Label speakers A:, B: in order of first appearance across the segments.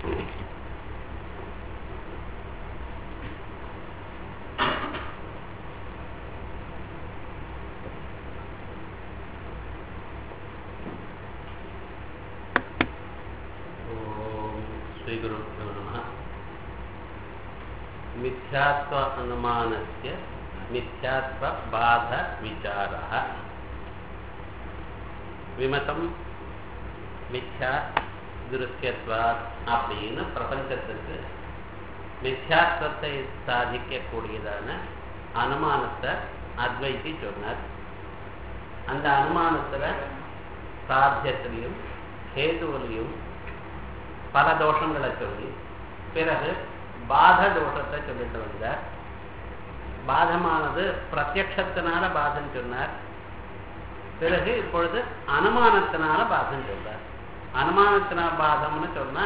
A: श्रीगुरुभ्यो नमः मिथ्यात्व अनुमानस्य मिथ्यात्वबाधविचारः விமதம் மித்யா திருஷ்யத்வாத் அப்படின்னு பிரபஞ்சத்துக்கு மித்யாத்வத்தை சாதிக்கக்கூடியதான அனுமானத்தை அத்வைத்தி சொன்னார் அந்த அனுமானத்தில் சாத்தியத்திலையும் ஹேதுவிலையும் பல தோஷங்களை சொல்லி பிறகு பாத தோஷத்தை சொல்லிட்டு வந்தார் பாதமானது பிரத்யக்ஷத்தினால பாதம் சொன்னார் பிறகு இப்பொழுது அனுமானத்தினால பாதம் சொல்றார் அனுமானத்தினால பாதம்னு சொன்னா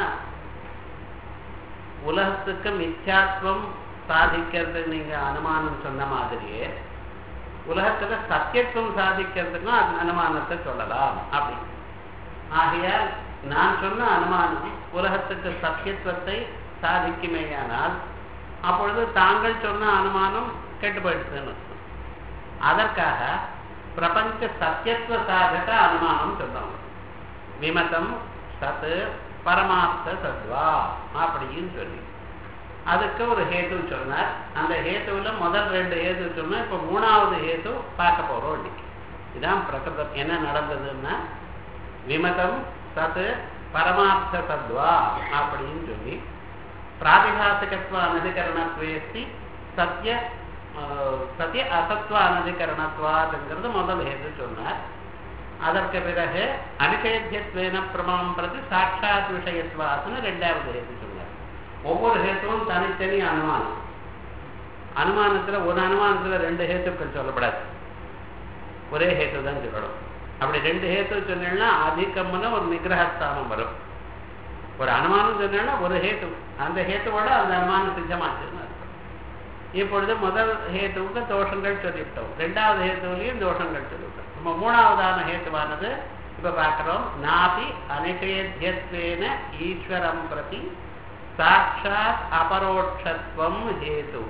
A: உலகத்துக்கு மித்யாத்வம் சாதிக்கிறது நீங்க அனுமானம் சொன்ன மாதிரியே உலகத்துல சத்தியத்துவம் சாதிக்கிறதுக்கும் அது அனுமானத்தை சொல்லலாம் அப்படி ஆகையால் நான் சொன்ன அனுமானம் உலகத்துக்கு சத்தியத்துவத்தை சாதிக்குமேயானால் அப்பொழுது தாங்கள் சொன்ன அனுமானம் கெட்டு போயிடுச்சுன்னு அதற்காக பிரபஞ்ச சத்தியத்துவ சாதக அனுமானம் சொன்னாங்க விமதம் சத்து பரமார்த்த சத்வா அப்படின்னு சொல்லி அதுக்கு ஒரு ஹேது சொன்னார் அந்த ஹேத்துவில் முதல் ரெண்டு ஹேது சொன்னா இப்போ மூணாவது ஹேது பார்க்க போறோம் இன்னைக்கு இதான் பிரகிருதம் என்ன நடந்ததுன்னா விமதம் சத்து பரமார்த்த சத்வா அப்படின்னு சொல்லி பிராதிகாசிகத்துவ அனதிகரணத்வேஸ்தி சத்திய சத்திய அசத்வ அனதிகரணத்வாதுங்கிறது முதல் ஹேது சொன்னார் அதற்கு பிறகு அனிஷேத்தியத்வேன பிரமாம் பிரதி சாட்சாத் விஷயத்வாத்துன்னு ரெண்டாவது ஹேது சொன்னார் ஒவ்வொரு ஹேத்துவும் தனித்தனி அனுமானம் அனுமானத்துல ஒரு அனுமானத்துல ரெண்டு ஹேத்துக்கள் சொல்லப்படாது ஒரே ஹேத்து தான் சொல்லணும் அப்படி ரெண்டு ஹேத்து சொன்னேன்னா அதிகம்னு ஒரு நிகிரகஸ்தானம் வரும் ஒரு அனுமானம் சொன்னேன்னா ஒரு ஹேத்து அந்த ஹேத்துவோட அந்த அனுமானம் சித்தமாச்சுன்னு அர்த்தம் இப்பொழுது முதல் ஹேத்துவுக்கு தோஷங்கள் சொல்லிவிட்டோம் ரெண்டாவது ஹேத்துவிலையும் தோஷங்கள் சொல்லிவிட்டோம் நம்ம மூணாவதான ஹேத்துவானது இப்ப பார்க்கிறோம் நாபி அனிஷேத்தியத்வேன ஈஸ்வரம் பிரதி சாட்சாத் அபரோட்சத்துவம் ஹேது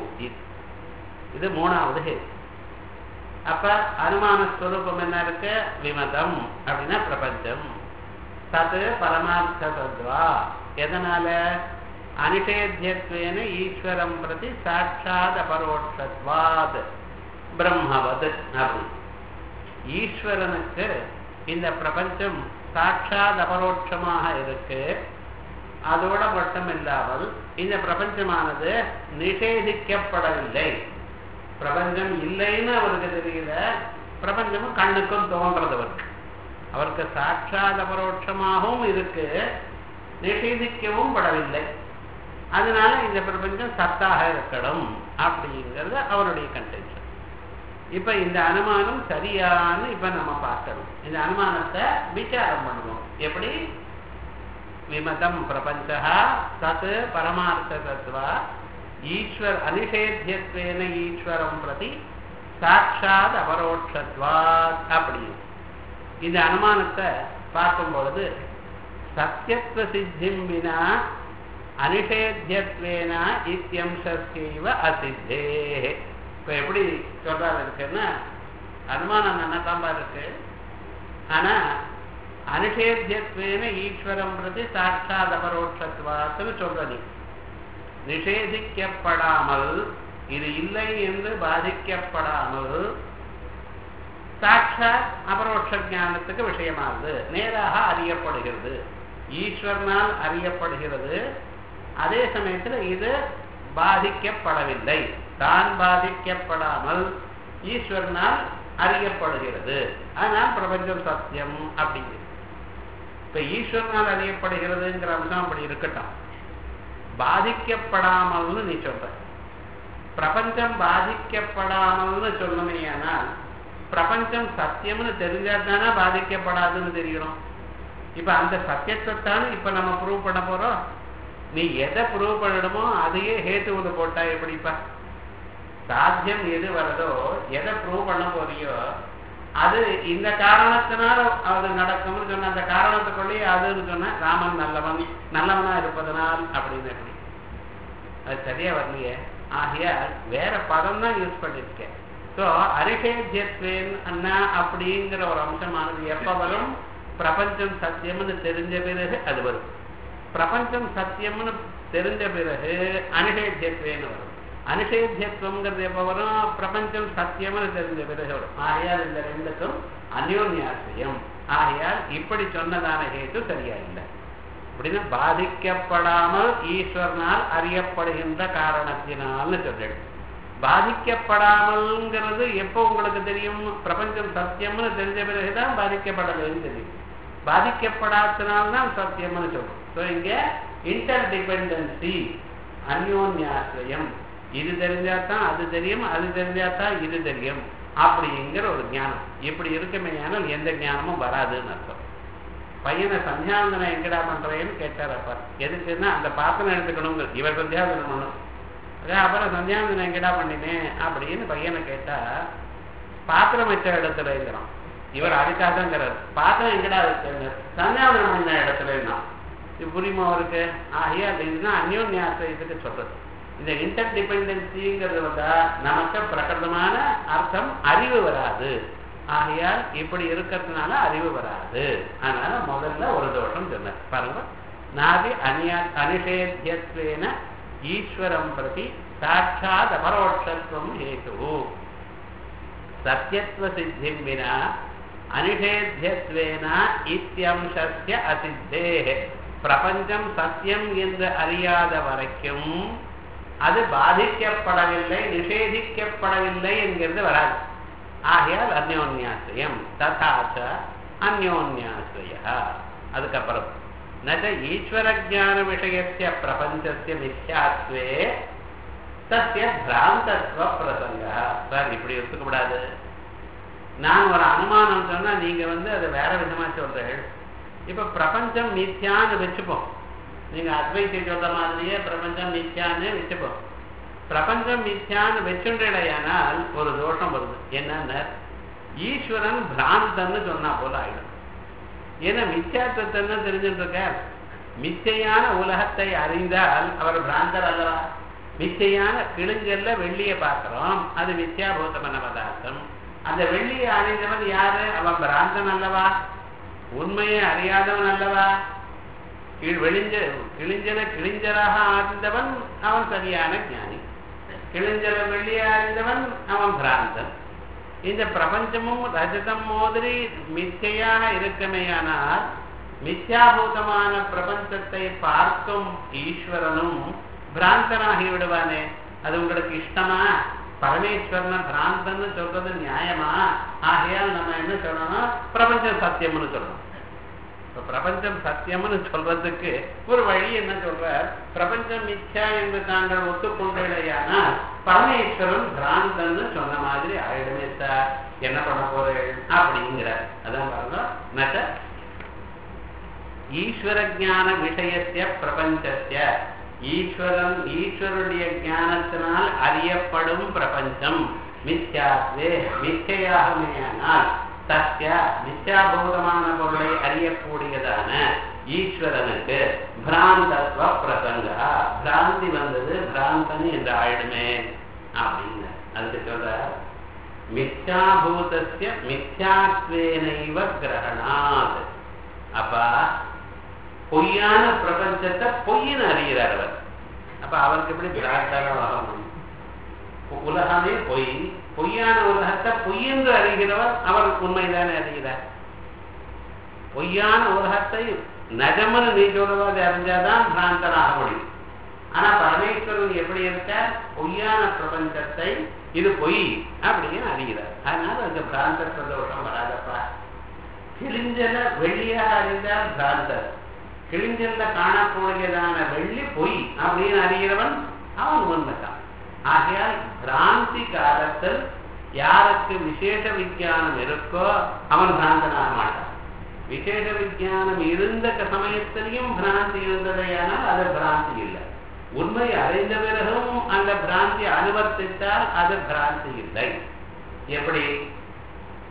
A: இது மூணாவது ஹேத்து அப்ப அனுமான ஸ்வரூபம் என்ன இருக்கு விமதம் அப்படின்னா பிரபஞ்சம் தது பரமார்த்த தத்வா எதனால அனிஷேத்தியத்வேன ஈஸ்வரம் பிரதி சாட்சாத் அபரோட்சத்வாத் பிரம்மவத் அப்படி ஈஸ்வரனுக்கு இந்த பிரபஞ்சம் சாட்சாத் அபரோட்சமாக இருக்கு அதோட மட்டும் இல்லாமல் இந்த பிரபஞ்சமானது நிஷேதிக்கப்படவில்லை பிரபஞ்சம் இல்லைன்னு அவருக்கு தெரியல பிரபஞ்சமும் கண்ணுக்கும் தோன்றது அவருக்கு அவருக்கு சாட்சாத் அபரோட்சமாகவும் இருக்கு நிஷேதிக்கவும் படவில்லை அதனால இந்த பிரபஞ்சம் சத்தாக இருக்கணும் அப்படிங்கிறது அவருடைய கண்டென்ஷன் இப்ப இந்த அனுமானம் சரியான்னு இப்ப நம்ம பார்க்கணும் இந்த அனுமானத்தை விசாரம் பண்ணுவோம் எப்படி விமதம் பிரபஞ்சா சத் பரமார்த்த தத்வா ஈஸ்வர் அனிஷேத்தியத்வேன ஈஸ்வரம் பிரதி சாட்சாத் அபரோட்சத்வாத் அப்படி இந்த அனுமானத்தை பார்க்கும் பொழுது சத்தியத்துவ சித்திம் வினா அனிஷேத்தியத்வேன இத்தியம்சைவ அசித்தே இப்போ எப்படி சொல்றாரு இருக்குன்னா அனுமானம் நன்னதாம்பா இருக்கு ஆனா அனிஷேத்தியத்வேன ஈஸ்வரம் பிரதி சாட்சாத் அபரோட்சத்வாத்துன்னு சொல்ற நீ நிஷேதிக்கப்படாமல் இது இல்லை என்று பாதிக்கப்படாமல் சாட்சாத் அபரோட்ச ஞானத்துக்கு விஷயமாகுது நேராக அறியப்படுகிறது ஈஸ்வரனால் அறியப்படுகிறது அதே சமயத்தில் இது பாதிக்கப்படவில்லை தான் பாதிக்கப்படாமல் ஈஸ்வரனால் அறியப்படுகிறது ஆனால் பிரபஞ்சம் சத்தியம் அப்படிங்கிறது இப்ப ஈஸ்வரனால் அறியப்படுகிறதுங்கிற அம்சம் அப்படி இருக்கட்டும் பாதிக்கப்படாமல்னு நீ சொல்ற பிரபஞ்சம் பாதிக்கப்படாமல்னு சொல்லணுமே ஆனால் பிரபஞ்சம் சத்தியம்னு தெரிஞ்சா தானே பாதிக்கப்படாதுன்னு தெரியணும் இப்ப அந்த சத்தியத்தைத்தானே இப்ப நம்ம ப்ரூவ் பண்ண போறோம் நீ எதை ப்ரூவ் பண்ணணுமோ அதையே ஹேத்துவது போட்டா எப்படிப்பா சாத்தியம் எது வருதோ எதை ப்ரூவ் பண்ண போறியோ அது இந்த காரணத்தினால அது நடக்கும்னு சொன்ன அந்த காரணத்துக்குள்ளேயே அதுன்னு சொன்னா ராமன் நல்லவன் நல்லவனா இருப்பதனால் அப்படின்னு எப்படி அது சரியா வரலையே ஆகையால் வேற பதம் தான் யூஸ் பண்ணிருக்கேன் ஸோ அரிஷேஜத்வேன் அண்ணா அப்படிங்கிற ஒரு அம்சமானது எப்ப வரும் பிரபஞ்சம் சத்தியம்னு தெரிஞ்ச பிறகு அது வரும் பிரபஞ்சம் சத்தியம்னு தெரிஞ்ச பிறகு அனிஷேத்தியத்வேன்னு வரும் அனிஷேத்தியத்துவங்கிறது எப்ப வரும் பிரபஞ்சம் சத்தியம்னு தெரிஞ்ச பிறகு வரும் ஆகையால் இந்த ரெண்டுக்கும் அந்யோன்யாசிரியம் ஆகையால் இப்படி சொன்னதான ஹேத்து சரியா இல்லை அப்படின்னா பாதிக்கப்படாமல் ஈஸ்வரனால் அறியப்படுகின்ற காரணத்தினால்னு சொல்லிடு பாதிக்கப்படாமல்ங்கிறது எப்போ உங்களுக்கு தெரியும் பிரபஞ்சம் சத்தியம்னு தெரிஞ்ச பிறகுதான் பாதிக்கப்படலைன்னு தெரியும் பாதிக்கப்படாதனால்தான் சத்தியம்னு சொல்றோம் ஸோ இங்க இன்டர் டிபெண்டன்சி அந்யோன்யாசிரியம் இது தெரிஞ்சாதான் அது தெரியும் அது தெரிஞ்சாதான் இது தெரியும் அப்படிங்கிற ஒரு ஞானம் இப்படி இருக்குமே ஆனால் எந்த ஞானமும் வராதுன்னு அர்த்தம் பையனை சந்தியாவந்தனம் எங்கடா பண்றேன்னு கேட்டார் அப்பா எதுக்குன்னா அந்த பாத்திரம் எடுத்துக்கணுங்க இவர் சந்தியாவந்தனம் பண்ணும் அதான் அப்புறம் சந்தியாவந்தனம் எங்கடா பண்ணினேன் அப்படின்னு பையனை கேட்டா பாத்திரம் வச்ச இடத்துல இருக்கிறோம் இவர் அதுக்காக தாங்கிறார் பாத்திரம் எங்கடா வச்சுங்க சந்தியாவந்தனம் பண்ண இடத்துல இருந்தான் இது புரியுமா அவருக்கு ஆகியா இதுதான் அந்யோன்யாசிரியத்துக்கு சொல்றது இந்த இன்டர் டிபெண்டன்சிங்கிறது வந்தா நமக்கு பிரகடமான அர்த்தம் அறிவு வராது ஆகையால் இப்படி இருக்கிறதுனால அறிவு வராது அதனால முதல்ல ஒரு தோஷம் சொன்னார் பாருங்க நாதி அநியா அனிஷேத்தியத்வேன ஈஸ்வரம் பிரதி சாட்சாத் அபரோட்சத்துவம் ஹேது சத்தியத்துவ சித்திம் வினா அனிஷேத்தியத்வேன இத்தியம்சஸ்ய அசித்தே பிரபஞ்சம் சத்தியம் என்று அறியாத வரைக்கும் அது பாதிக்கப்படவில்லை நிஷேதிக்கப்படவில்லை என்கிறது வராது ஆகையால் அந்யோன்யாசிரியம் ததாச்ச அந்யோன்யாசிரிய அதுக்கப்புறம் நச்ச ஈஸ்வர ஜான விஷயத்திய பிரபஞ்சத்திய மித்யாத்வே தஸ்ய பிராந்தத்துவ பிரசங்க சார் இப்படி எடுத்துக்கூடாது நான் ஒரு அனுமானம் சொன்னா நீங்க வந்து அதை வேற விதமா சொல்றீர்கள் இப்ப பிரபஞ்சம் மித்யான்னு வச்சுப்போம் நீங்க அத்வைத்தை சொல்ற மாதிரியே பிரபஞ்சம் மித்யான்னு வச்சுப்போம் பிரபஞ்சம் மித்யான்னு வச்சுடையானால் ஒரு தோஷம் வருது என்னன்னா ஈஸ்வரன் பிராந்தன்னு சொன்னா போல ஆயிடும் ஏன்னா மித்யாத்வத்தை தெரிஞ்சுட்டு இருக்க மிச்சையான உலகத்தை அறிந்தால் அவர் பிராந்தர் அல்லவா மிச்சையான கிழிஞ்சல்ல வெள்ளியை பார்க்கிறோம் அது மித்யாபூதமான பதார்த்தம் அந்த வெள்ளியை அறிந்தவன் யாரு அவன் பிராந்தன் அல்லவா உண்மையை அறியாதவன் அல்லவா வெளிஞ்ச கிழிஞ்சல கிழிஞ்சலாக அறிந்தவன் அவன் சரியான ஞானி கிழிஞ்சல வெள்ளியை அறிந்தவன் அவன் பிராந்தன் இந்த பிரபஞ்சமும் ரஜதம் மாதிரி மிச்சையாக இருக்குமேயானால் மித்யாபூதமான பிரபஞ்சத்தை பார்க்கும் ஈஸ்வரனும் பிராந்தனாகி விடுவானே அது உங்களுக்கு இஷ்டமா பரமேஸ்வரன பிராந்தன்னு சொல்றது நியாயமா ஆகையால் நம்ம என்ன சொல்லணும் பிரபஞ்சம் சத்தியம்னு சொல்லணும் இப்ப பிரபஞ்சம் சத்தியம்னு சொல்றதுக்கு ஒரு வழி என்ன சொல்ற பிரபஞ்சம் மிச்சா என்று தாங்கள் ஒத்துக்கொண்டேடையானா பரமேஸ்வரன் பிராந்தன்னு சொன்ன மாதிரி ஆயிடுமே சார் என்ன பண்ண போறேன் அப்படிங்கிற அதான் பாருங்க நச்ச ஈஸ்வர ஜான விஷயத்திய பிரபஞ்சத்திய ஈஸ்வரன் ஈஸ்வருடைய ஞானத்தினால் அறியப்படும் பிரபஞ்சம் மித்யாத்வே மிச்சையாகமேயானால் சத்திய மித்யாபூதமான பொருளை அறியக்கூடியதான ஈஸ்வரனுக்கு பிராந்தத்வ பிரசங்க பிராந்தி வந்தது பிராந்தன் என்று ஆயிடுமே அப்படின்னு அதுக்கு சொல்ற மித்யாபூதஸ்ய மித்யாத்வேனைவ கிரகணாத் அப்பா பொய்யான பிரபஞ்சத்தை பொய்ன்னு அறிகிறார் அவர் அப்ப அவருக்கு எப்படி பிரார்த்தனம் ஆகணும் உலகமே பொய் பொய்யான உலகத்தை பொய்யென்று அறிகிறவர் அவர் உண்மைதானே அறிகிறார் பொய்யான உலகத்தை நஜமனு நீ சொல்லுவது அறிஞ்சாதான் பிராந்தனாக முடியும் ஆனா பரமேஸ்வரன் எப்படி இருக்கார் பொய்யான பிரபஞ்சத்தை இது பொய் அப்படின்னு அறிகிறார் அதனால அந்த பிராந்த சந்தோஷம் வராதப்பா கிழிஞ்சல வெள்ளியாக அறிந்தால் பிராந்தர் கிழிஞ்சல்ல காணக்கூடியதான வெள்ளி பொய் அப்படின்னு அறிகிறவன் அவன் உண்மைதான் ஆகையால் பிராந்தி காலத்தில் யாருக்கு விசேஷ விஞ்ஞானம் இருக்கோ அவன் பிராந்தனாக மாட்டான் விசேஷ விஞ்ஞானம் இருந்த சமயத்திலையும் பிராந்தி இருந்ததையானால் அது பிராந்தி இல்லை உண்மை அறிந்த பிறகும் அந்த பிராந்தி அனுவர்த்தித்தால் அது பிராந்தி இல்லை எப்படி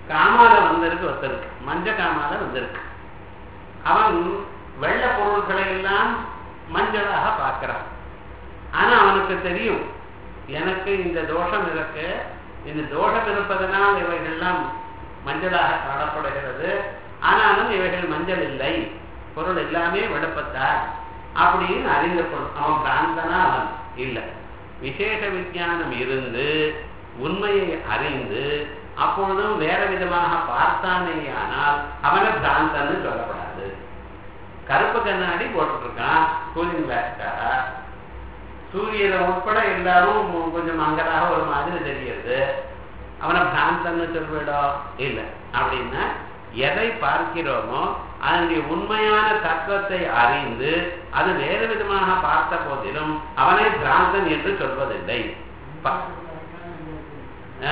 A: காமால வந்திருக்கு ஒருத்தருக்கு மஞ்ச காமால வந்திருக்கு அவன் வெள்ள பொருள்களை எல்லாம் மஞ்சளாக பார்க்கிறான் ஆனா அவனுக்கு தெரியும் எனக்கு இந்த தோஷம் இருக்கு இந்த தோஷம் இருப்பதனால் இவைகள்லாம் மஞ்சளாக காணப்படுகிறது ஆனாலும் இவைகள் மஞ்சள் இல்லை பொருள் எல்லாமே வெளுப்பத்தார் அப்படின்னு அறிந்து கொள் அவன் பிராந்தனா அவன் இல்லை விசேஷ விஞ்ஞானம் இருந்து உண்மையை அறிந்து அப்பொழுதும் வேற விதமாக பார்த்தானேயானால் அவனை பிராந்தன்னு சொல்லப்படாது கருப்பு கண்ணாடி போட்டுட்டு இருக்கான் கூலிங் கிளாஸ்க்காக சூரியனை உட்பட எல்லாரும் கொஞ்சம் மங்கலாக ஒரு மாதிரி தெரியுது அவனை பிராந்தன்னு சொல்விடோ இல்லை அப்படின்னா எதை பார்க்கிறோமோ அதனுடைய உண்மையான தத்துவத்தை அறிந்து அது வேறு விதமாக பார்த்த போதிலும் அவனை பிராந்தன் என்று சொல்வதில்லை ப- ஆ?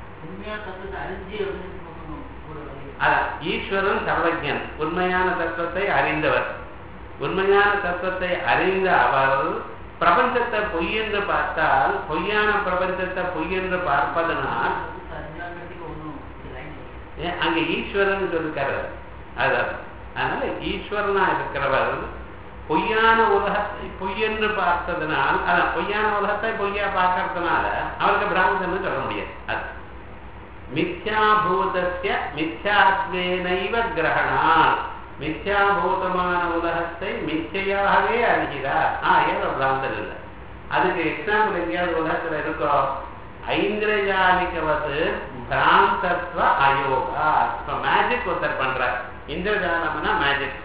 A: அதான் ஈஸ்வரன் சர்வஜன் உண்மையான தத்துவத்தை அறிந்தவர் உண்மையான தத்துவத்தை அறிந்த அவர் பிரபஞ்சத்தை பொய் என்று பார்த்தால் பொய்யான பிரபஞ்சத்தை பொய் என்று பார்ப்பதனால் ஏன் அங்க ஈஸ்வரன் சொல்லிருக்காரு அதான் அதனால ஈஸ்வரனா இருக்கிறவர் பொய்யான உலகத்தை பொய் என்று பார்த்ததுனால் அதான் பொய்யான உலகத்தை பொய்யா பார்க்கறதுனால அவருக்கு பிராமணன் சொல்ல முடியாது அது மித்யாபூதஸ்ய மித்யாத்வேனைவ கிரகணால் மித்யாபூதமான உலகத்தை மிச்சையாகவே அறிகிறார் ஆ ஏதோ பிராந்தன் இல்லை அதுக்கு எக்ஸாம்பிள் எங்கேயாவது உலகத்துல இருக்கோ ஐந்திரஜாலிகவது பிராந்தத்வ அயோகா இப்ப மேஜிக் ஒருத்தர் பண்றார் இந்திரஜாலம்னா மேஜிக்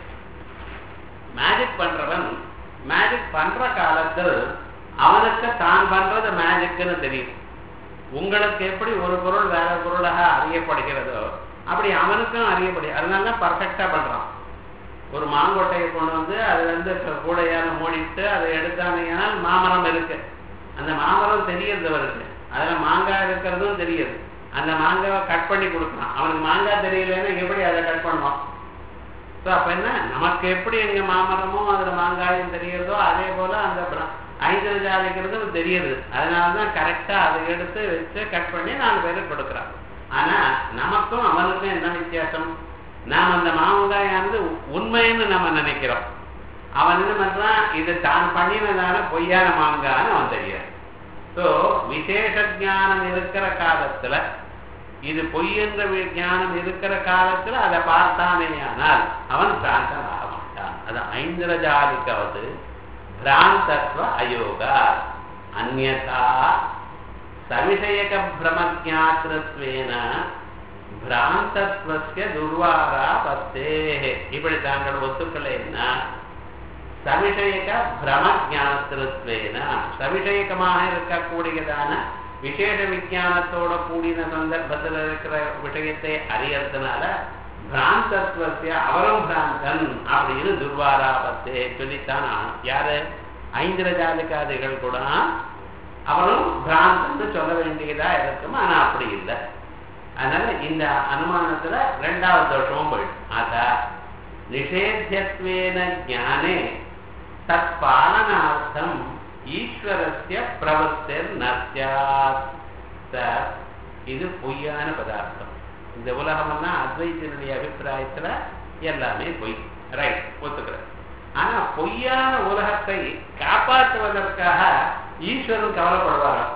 A: மேஜிக் பண்றவன் மேஜிக் பண்ற காலத்தில் அவனுக்கு தான் பண்றது மேஜிக்னு தெரியும் உங்களுக்கு எப்படி ஒரு பொருள் வேற பொருளாக அறியப்படுகிறதோ அப்படி அவனுக்கும் அறியப்படு அதனால தான் பர்ஃபெக்டா பண்றான் ஒரு மாங்கொட்டையை கொண்டு வந்து அதுல இருந்து கூடையால மூடிட்டு அதை எடுத்தானேனால் மாமரம் இருக்கு அந்த மாமரம் தெரியறது அவருக்கு அதுல மாங்காய் இருக்கிறதும் தெரியுது அந்த மாங்காவை கட் பண்ணி கொடுக்கலாம் அவனுக்கு மாங்காய் தெரியலன்னா எப்படி அதை கட் பண்ணுவான் ஸோ அப்ப என்ன நமக்கு எப்படி எங்க மாமரமோ அதுல மாங்காயும் தெரியறதோ அதே போல அந்த பிர- ஐந்து ஜாதிக்கிறது தெரியுது அதனாலதான் கரெக்டா அதை எடுத்து வச்சு கட் பண்ணி நாலு பேருக்கு கொடுக்குறான் ஆனா நமக்கும் அவனுக்கும் என்ன வித்தியாசம் நாம் அந்த மாங்காயானது உண்மைன்னு நம்ம நினைக்கிறோம் அவன் என்ன பண்றான் இது தான் பண்ணினதான பொய்யான மாங்கான்னு அவன் தெரியாது ஸோ விசேஷ ஞானம் இருக்கிற காலத்துல இது பொய் என்ற வி- ஞானம் இருக்கிற காலத்துல அதை பார்த்தானேயானால் அவன் பிராந்தன் ஆக மாட்டான் அது ஐந்திரஜாலிக்காவது பிராந்தத்வ அயோகா அந்யதா சவிஷயக பிரமஜாத்திரத்வேன பிராந்தத்வஸ்ய துர்வாரா பத்தே இப்படி தாங்கள் ஒத்துக்கலைன்னா சவிஷயக பிரமஜாத்திரத்வேன சவிஷயகமாக இருக்கக்கூடியதான விசேஷ விஞ்ஞானத்தோட கூடின சந்தர்ப்பத்தில் இருக்கிற விஷயத்தை அறியறதுனால பிராந்தத்வசிய அவரும் பிராந்தன் அப்படின்னு துர்வாராபத்தே சொல்லித்தான் ஆகணும். யாரு ஐந்திரஜாலிகாதிகள் கூட அவரும் பிராந்தன்னு சொல்ல வேண்டியதா இருக்கும் ஆனா அப்படி இல்லை அதனால இந்த அனுமானத்துல ரெண்டாவது தோஷமும் போயிடும் அத நிஷேத்தியத்வேன ஞானே தத் பாலனார்த்தம் ஈஸ்வரஸ்ய பிரவர்த்தர் நஸ்யாத் சார் இது பொய்யான பதார்த்தம் இந்த உலகமெல்லாம் அத்வைத்தினுடைய அபிப்பிராயத்துல எல்லாமே பொய் ரைட் ஒத்துக்கிறேன் ஆனா பொய்யான உலகத்தை காப்பாற்றுவதற்காக ஈஸ்வரன் கவலைப்படுவாராம்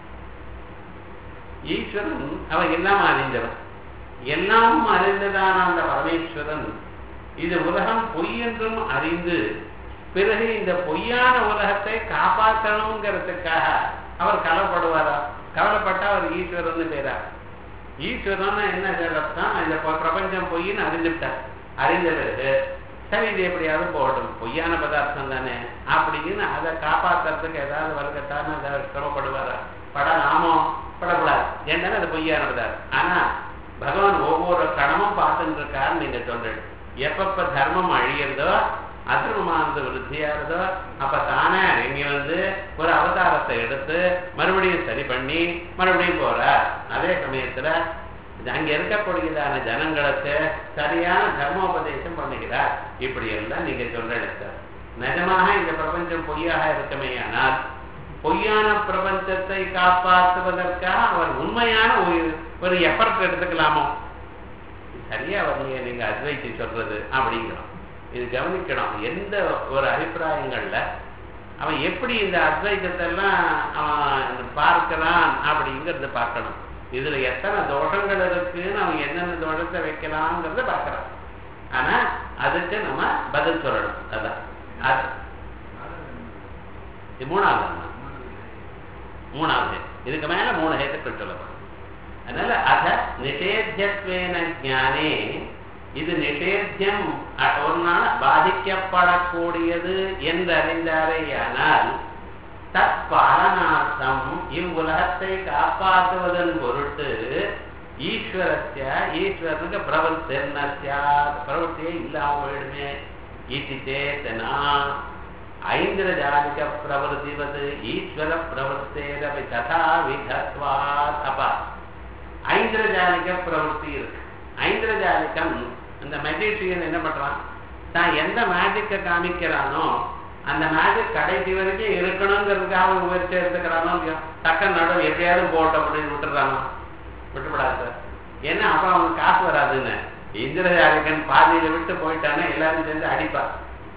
A: ஈஸ்வரன் அவன் எல்லாம் அறிந்தவன் எல்லாமும் அறிந்ததான அந்த பரமேஸ்வரன் இது உலகம் பொய் என்றும் அறிந்து பிறகு இந்த பொய்யான உலகத்தை காப்பாற்றணுங்கிறதுக்காக அவர் கவலைப்படுவாரா கவலைப்பட்டா அவர் ஈஸ்வரன் பேரா ஈஸ்வரன் என்ன சொல்லத்தான் இந்த ப- பிரபஞ்சம் பொய்ன்னு அறிந்துவிட்டார் அறிந்த பிறகு சரி இது எப்படியாவது போகட்டும் பொய்யான பதார்த்தம் தானே அப்படின்னு அதை காப்பாத்துறதுக்கு ஏதாவது வருகத்தான அதை சிரமப்படுவாரா படலாமோ படக்கூடாது ஏன்னா அது பொய்யான பதார்த்தம் ஆனா பகவான் ஒவ்வொரு கணமும் பார்த்துட்டு இருக்காருன்னு நீங்க சொல்றீங்க எப்பப்ப தர்மம் அழியிறதோ அதர்மமானது விருத்தியாகிறதோ அப்ப தானே இங்க வந்து ஒரு அவதாரத்தை எடுத்து மறுபடியும் சரி பண்ணி மறுபடியும் போறார் அதே சமயத்துல இது அங்க இருக்கக்கூடியதான ஜனங்களுக்கு சரியான தர்மோபதேசம் பண்ணுகிறார் இப்படி எல்லாம் நீங்க சொல்ற சார் நிஜமாக இந்த பிரபஞ்சம் பொய்யாக இருக்குமேயானால் பொய்யான பிரபஞ்சத்தை காப்பாற்றுவதற்காக அவர் உண்மையான ஒரு ஒரு எஃபர்ட் எடுத்துக்கலாமோ சரியா வரலையே நீங்க அத்வைத்தி சொல்றது அப்படிங்கிறோம் இது கவனிக்கணும் எந்த ஒரு அபிப்பிராயங்கள்ல அவன் எப்படி இந்த அத்வைத்தத்தை எல்லாம் அவன் பார்க்கிறான் அப்படிங்கிறத பார்க்கணும் இதுல எத்தனை தோஷங்கள் இருக்குன்னு அவன் என்னென்ன தோஷத்தை வைக்கலாங்கிறத பார்க்கறான் ஆனா அதுக்கு நம்ம பதில் சொல்லணும் அதான் அது இது மூணாவது அண்ணா. மூணாவது இதுக்கு மேல மூணு ஹேத்துக்கள் சொல்லப்படும் அதனால அத நிஷேத்தியத்வேன ஞானே இது நிஷேத்தியம் அ- ஒரு நாள் பாதிக்கப்படக்கூடியது என்று அறிந்தாரேயானால் தற்பாலனார்த்தம் இவ்வுலகத்தை காப்பாற்றுவதன் பொருட்டு ஈஸ்வரஸ்ய ஈஸ்வரனுக்கு பிரவர்த்தா பிரவர்த்தியே இல்லாம போயிடுமே இது சேத்தனா ஐந்திரஜாலிக பிரவருத்திவது ஈஸ்வர பிரவருத்தேரவி ததா விதத்வாத் அப்பா ஐந்திரஜாலிக பிரவருத்தி இருக்கு ஐந்திரஜாலிகம் அந்த மெஜிஷியன் என்ன பண்றான் தான் எந்த மேஜிக்கை காமிக்கிறானோ அந்த மேஜிக் கடைசி வரைக்கும் இருக்கணுங்கிறதுக்காக அவன் முயற்சி எடுத்துக்கிறானோ இல்லையோ டக்க நடுவு எப்படியாவது போட்ட அப்படின்னு விட்டுறானோ விட்டுப்படாது சார் ஏன்னா அப்புறம் அவனுக்கு காசு வராதுன்னு இந்திரஜாலிகன் பாதியில விட்டு போயிட்டான்னா எல்லாரும் சேர்ந்து அடிப்பான்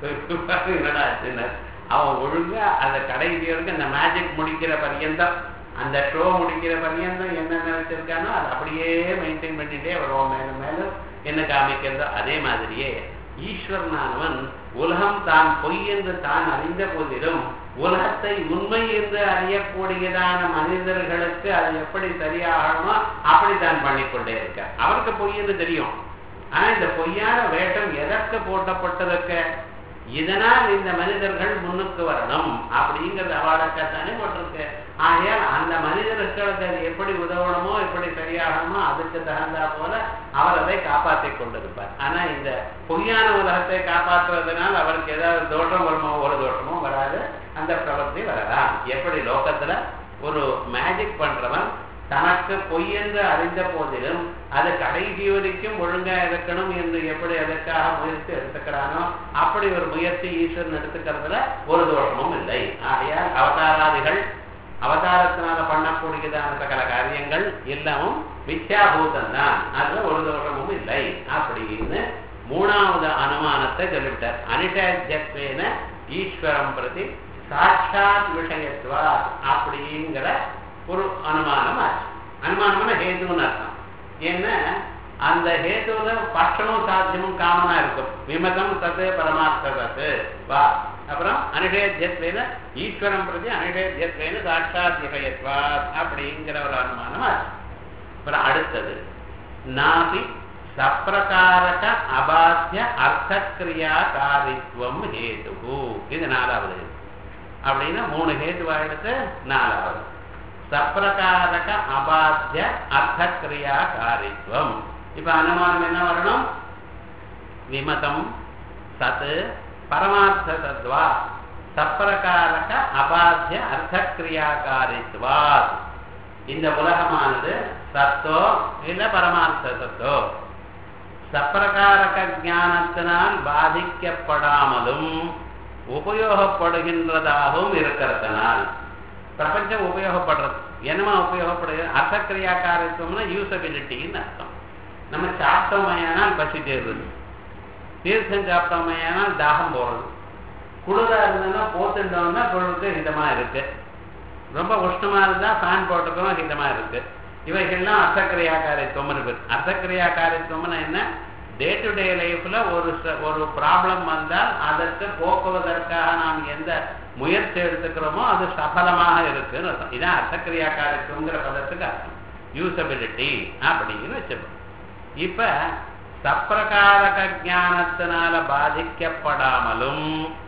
A: என்னடா ஆச்சுன்னு அவன் ஒழுங்கா அந்த கடைசி வரைக்கும் அந்த மேஜிக் முடிக்கிற பர்யந்தம் அந்த ஷோ முடிக்கிற பர்யந்தம் என்ன நினைச்சிருக்கானோ அதை அப்படியே மெயின்டைன் பண்ணிட்டே வருவோம் மேலும் மேலும் என்ன காமிக்கிறதோ அதே மாதிரியே ஈஸ்வரனானவன் உலகம் தான் பொய் என்று தான் அறிந்த போதிலும் உலகத்தை உண்மை என்று அறியக்கூடியதான மனிதர்களுக்கு அது எப்படி சரியாகணுமோ அப்படி தான் பண்ணிக்கொண்டே இருக்க அவருக்கு பொய் என்று தெரியும் ஆனா இந்த பொய்யான வேஷம் எதற்கு போட்டப்பட்டதற்கு இதனால் இந்த மனிதர்கள் முன்னுக்கு வரணும் அப்படிங்கிறது அவளுக்காத்தானே போட்டிருக்கு ஆகையால் அந்த மனிதர்களுக்கு அது எப்படி உதவணுமோ எப்படி சரியாகணுமோ அதுக்கு தகுந்தா போல அவர் அதை காப்பாற்றிக் கொண்டிருப்பார் ஆனா இந்த பொய்யான உலகத்தை காப்பாற்றுவதனால் அவருக்கு ஏதாவது தோஷம் வருமோ ஒரு தோஷமோ வராது அந்த பிரவர்த்தி வரலாம் எப்படி லோகத்துல ஒரு மேஜிக் பண்றவன் தனக்கு பொய் என்று அறிந்த போதிலும் அது கடைசி வரைக்கும் ஒழுங்கா இருக்கணும் என்று எப்படி அதற்காக முயற்சி எடுத்துக்கிறானோ அப்படி ஒரு முயற்சி ஈஸ்வரன் எடுத்துக்கிறதுல ஒரு தோஷமும் இல்லை ஆகையால் அவதாராதிகள் அவதாரத்தினால பண்ணக்கூடியதான சகல காரியங்கள் எல்லாமும் மித்யாபூதம் தான் அதுல ஒரு தோஷமும் இல்லை அப்படின்னு மூணாவது அனுமானத்தை சொல்லிவிட்டார் அனிஷத்வேன ஈஸ்வரம் பிரதி சாட்சாத் விஷயத்துவா அப்படிங்கிற ஒரு அனுமானம் ஆச்சு அனுமானம்னா ஹேதுன்னு அர்த்தம் ஏன்னா அந்த ஹேதுல பட்சமும் சாத்தியமும் காமனா இருக்கும் விமதம் தத்து பரமார்த்த தத்து வா அப்புறம் அனிஷேத்தியத்வேன ஈஸ்வரம் பிரதி அனிஷேத்தியத்வேன சாட்சாத் விஷயத்வா அப்படிங்கிற ஒரு அனுமானம் ஆச்சு அப்புறம் அடுத்தது நாபி சப்பிரகாரக அபாத்திய அர்த்தக்கிரியா காரித்துவம் ஹேது இது நாலாவது ஹேது. அப்படின்னா மூணு ஹேதுவா எடுத்து நாலாவது சப்பிரகாரக அபாத்திய அர்த்தக்கிரியா காரித்துவம் இப்ப அனுமானம் என்ன வரணும் விமதம் சத் பரமார்த்த தத்வா சப்பிரகாரக அபாத்திய அர்த்தக்கிரியாகாரித்வா இந்த உலகமானது சத்தோ இல்ல பரமார்த்த சத்தோ சப்பிரகாரக ஞானத்தினால் பாதிக்கப்படாமலும் உபயோகப்படுகின்றதாகவும் இருக்கிறதுனால் பிரபஞ்சம் உபயோகப்படுறது என்னமா உபயோகப்படுகிறது அர்த்தக்கிரியாக்காரத்துவம்னா யூசபிலிட்டின்னு அர்த்தம் நம்ம சாப்பிட்டோமையானால் பசி தேர்றது தீர்த்தம் சாப்பிட்டோமையானால் தாகம் போறது குளிரா இருந்ததுன்னா போத்துட்டோம்னா பொருளுக்கு ஹிதமா இருக்கு ரொம்ப உஷ்ணமா இருந்தா ஃபேன் போட்டுக்கிறோம் ஹிதமா இருக்கு இவைகள்லாம் அர்த்தக்கிரியாக்காரித்துவம் இருக்கு அர்த்தக்கிரியாக்காரித்துவம்னா என்ன டே டு டே லைஃப்ல ஒரு ச- ஒரு ப்ராப்ளம் வந்தால் அதற்கு போக்குவதற்காக நாம் எந்த முயற்சி எடுத்துக்கிறோமோ அது சஃலமாக இருக்குன்னு அர்த்தம் இதான் அர்த்தக்கிரியாக்காரித்துவங்கிற பதத்துக்கு அர்த்தம் யூசபிலிட்டி அப்படின்னு வச்சுப்போம் இப்ப சப்பிரகாரக ஞானத்தினால பாதிக்கப்படாமலும்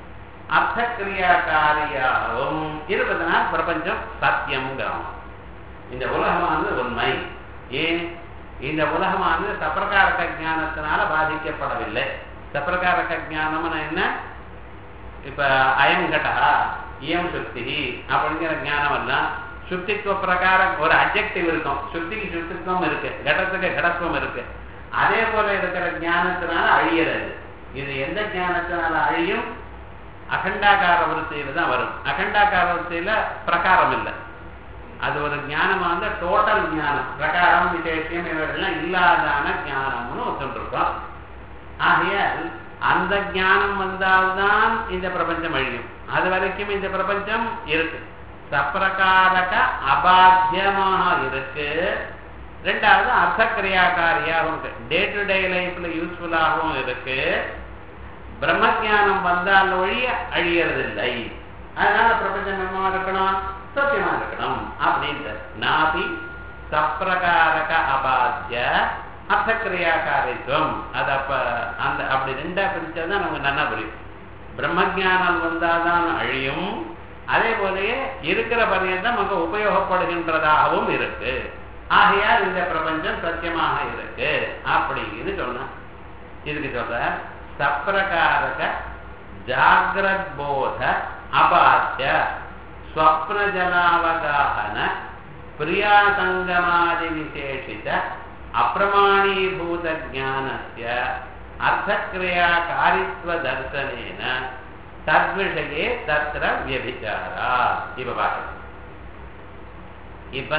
A: அர்த்தக்கிரியாக்காரியாகவும் இருப்பதனால் பிரபஞ்சம் சத்தியம்ங்கிறோம் இந்த உலகமானது உண்மை ஏன் இந்த உலகமானது சப்பிரகாரக ஞானத்தினால பாதிக்கப்படவில்லை சப்பிரகாரக ஞானம்னா என்ன இப்ப அயம் கடா இயம் சுத்தி அப்படிங்கிற ஞானம் எல்லாம் சுத்தித்துவ பிரகாரம் ஒரு அப்ஜெக்டிவ் இருக்கும் சுத்திக்கு சுத்தித்துவம் இருக்கு கடத்துக்கு கடத்துவம் இருக்கு அதே போல இருக்கிற ஞானத்தினால அழியறது இது எந்த ஞானத்தினால அழியும் அகண்டாகார விருத்தியில தான் வரும் அகண்டாகார விருத்தியில பிரகாரம் இல்லை அது ஒரு ஞானமா வந்து டோட்டல் ஞானம் பிரகாரம் விசேஷம் இவர்கள்லாம் இல்லாதான ஞானம்னு ஒத்துருக்கோம் ஆகையால் அந்த ஞானம் வந்தால்தான் இந்த பிரபஞ்சம் அழியும் அது வரைக்கும் இந்த பிரபஞ்சம் இருக்கு சப்பிரகாரக அபாத்தியமாக இருக்கு ரெண்டாவது அர்த்தக்கிரியாக்காரியாகவும் இருக்கு டே டு டே லைஃப்ல யூஸ்ஃபுல்லாகவும் இருக்கு பிரம்மஜானம் வந்தால் ஒழிய அழியறதில்லை அதனால பிரபஞ்சம் என்னமா இருக்கணும் சத்தியமா இருக்கணும் அப்படின்ட்டு நாபி சப்பிரகாரக அபாத்திய அர்த்தக்கிரியாக்காரித்துவம் அது அப்ப அந்த அப்படி ரெண்டா பிரிச்சாதான் நமக்கு நல்லா புரியும் பிரம்மஜானம் வந்தாதான் அழியும் அதே போலயே இருக்கிற பரியந்தம் நமக்கு உபயோகப்படுகின்றதாகவும் இருக்கு ஆகையால் இந்த பிரபஞ்சம் சத்தியமாக இருக்கு அப்படின்னு சொன்ன இதுக்கு சொல்ற சப்பிரகாரக ஜாகிரத் போத அபாத்திய ஸ்வப்ன ஜலாவகான பிரியாசங்கமாதி விசேஷித அப்பிரமாணீபூத ஜானஸ்ய அர்த்தக்கிரியா காரித்வ தர்சனேன தத்விஷயே தத்திர வியபிச்சாரா இப்ப பார்க்கணும் இப்ப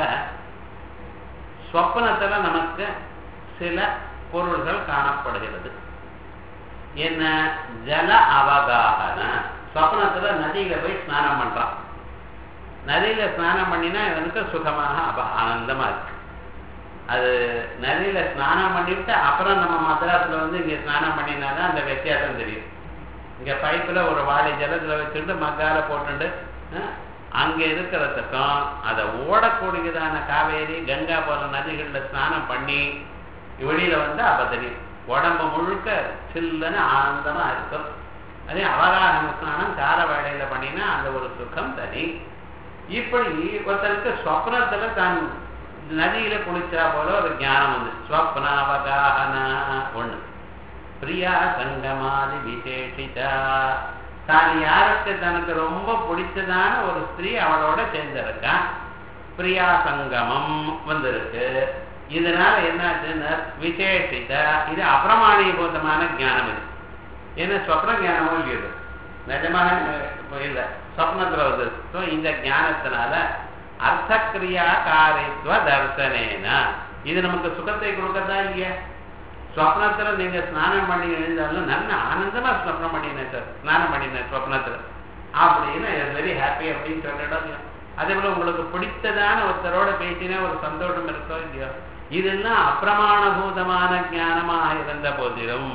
A: ஸ்வப்னத்துல நமக்கு சில பொருள்கள் காணப்படுகிறது என்ன ஜல அவகாகன ஸ்வப்னத்துல நதியில போய் ஸ்நானம் பண்றான் நதியில ஸ்நானம் பண்ணினா இவனுக்கு சுகமாக அப்ப ஆனந்தமா இருக்கு அது நதியில ஸ்நானம் பண்ணிவிட்டு அப்புறம் நம்ம மദ്രാஸ்ல வந்து இங்க ஸ்நானம் பண்ணினாதான் அந்த வித்தியாசம் தெரியும் இங்க பைப்புல ஒரு வாளி ஜலத்துல வச்சுட்டு மக்கால போட்டுட்டு அஹ், அங்க இருக்கிறதுக்கும் அதை ஓடக்கூடியதான காவேரி கங்கா போல நதிகள்ல ஸ்நானம் பண்ணி வெளியில வந்து அப்ப தெரியும் உடம்பு முழுக்க சில்லுன்னு ஆனந்தமா இருக்கும் அதே அவகாரம் ஸ்நானம் கால வேளையில பண்ணினா அந்த ஒரு சுகம் தனி இப்படி ஒருத்தருக்கு ஸ்வப்னத்துல தான் நதியில குளிச்சா போல ஒரு ஞானம் வந்து ஸ்வப்னாவகாகன ஒண்ணு பிரியா சங்கமாதி விசேஷிதா தான் யாருக்கு தனக்கு ரொம்ப பிடிச்சதான ஒரு ஸ்திரீ அவளோட சேர்ந்திருக்கான் பிரியா சங்கமம் வந்திருக்கு இதனால என்னாச்சுன்னா விசேஷித இது அப்பிரமாணீபூதமான ஞானம் இது ஏன்னா சொப்ன ஞானமும் இல்லையது நிஜமாக இல்லை சொப்னத்துல வந்து ஸோ இந்த ஞானத்தினால அர்த்தக்கிரியா காரித்வ தர்சனேன இது நமக்கு சுகத்தை கொடுக்கறதா இல்லையா ஸ்வப்னத்துல நீங்க ஸ்நானம் பண்ணி எழுந்தாலும் நல்ல ஆனந்தமா ஸ்வப்னம் பண்ணினேன் சார் ஸ்நானம் பண்ணினேன் ஸ்வப்னத்துல அப்படின்னு வெரி ஹாப்பி அப்படின்னு சொல்லிடும் அதே போல உங்களுக்கு பிடித்ததான ஒருத்தரோட பேசினா ஒரு சந்தோஷம் இருக்கோ இல்லையோ இதெல்லாம் அப்பிரமாணபூதமான ஞானமாக இருந்த போதிலும்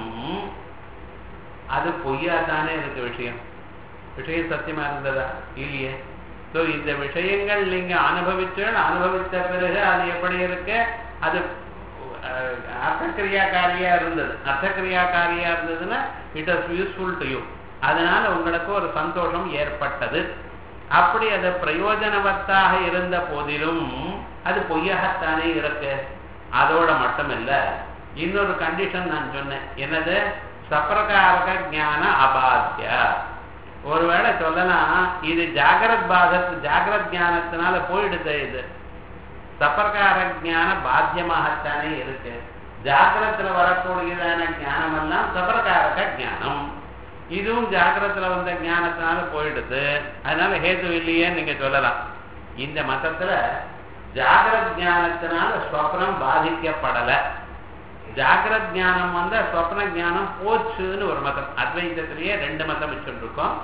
A: அது பொய்யா தானே இருக்கு விஷயம் விஷயம் சத்தியமா இருந்ததா இல்லையே ஸோ இந்த விஷயங்கள் நீங்க அனுபவிச்சோம் அனுபவித்த பிறகு அது எப்படி இருக்கு அது அஹ், அர்த்தக்கிரியாக்காரியா இருந்தது அர்த்தக்கிரியாக்காரியா இருந்ததுன்னா it is useful to you அதனால உங்களுக்கு ஒரு சந்தோஷம் ஏற்பட்டது அப்படி அது பிரயோஜனவத்தாக இருந்த போதிலும் அது பொய்யாகத்தானே இருக்கு அதோட மட்டுமில்ல இன்னொரு கண்டிஷன் நான் சொன்னேன் என்னது சப்பிரகாரக ஞான அபாத்திய ஒருவேளை சொல்லலாம் இது ஜாகிரத் பாதத்து ஜாகிரத் ஞானத்தினால போயிடுது இது சப்பிரகார ஞான பாத்தியமாகத்தானே இருக்கு ஜாகிரத்துல வரக்கூடியதான ஞானம் எல்லாம் சப்பிரகாரக ஞானம் இதுவும் ஜாகிரத்துல வந்த ஞானத்தினால போயிடுது அதனால ஹேது இல்லையேன்னு நீங்க சொல்லலாம் இந்த மதத்துல ஜாகிரத் ஞானத்தினால ஸ்வப்னம் பாதிக்கப்படல ஜாகிரத் ஞானம் வந்தா ஸ்வப்ன ஞானம் போச்சுன்னு ஒரு மதம் அத்வைதத்திலேயே ரெண்டு மதம் வச்சுருக்கோம்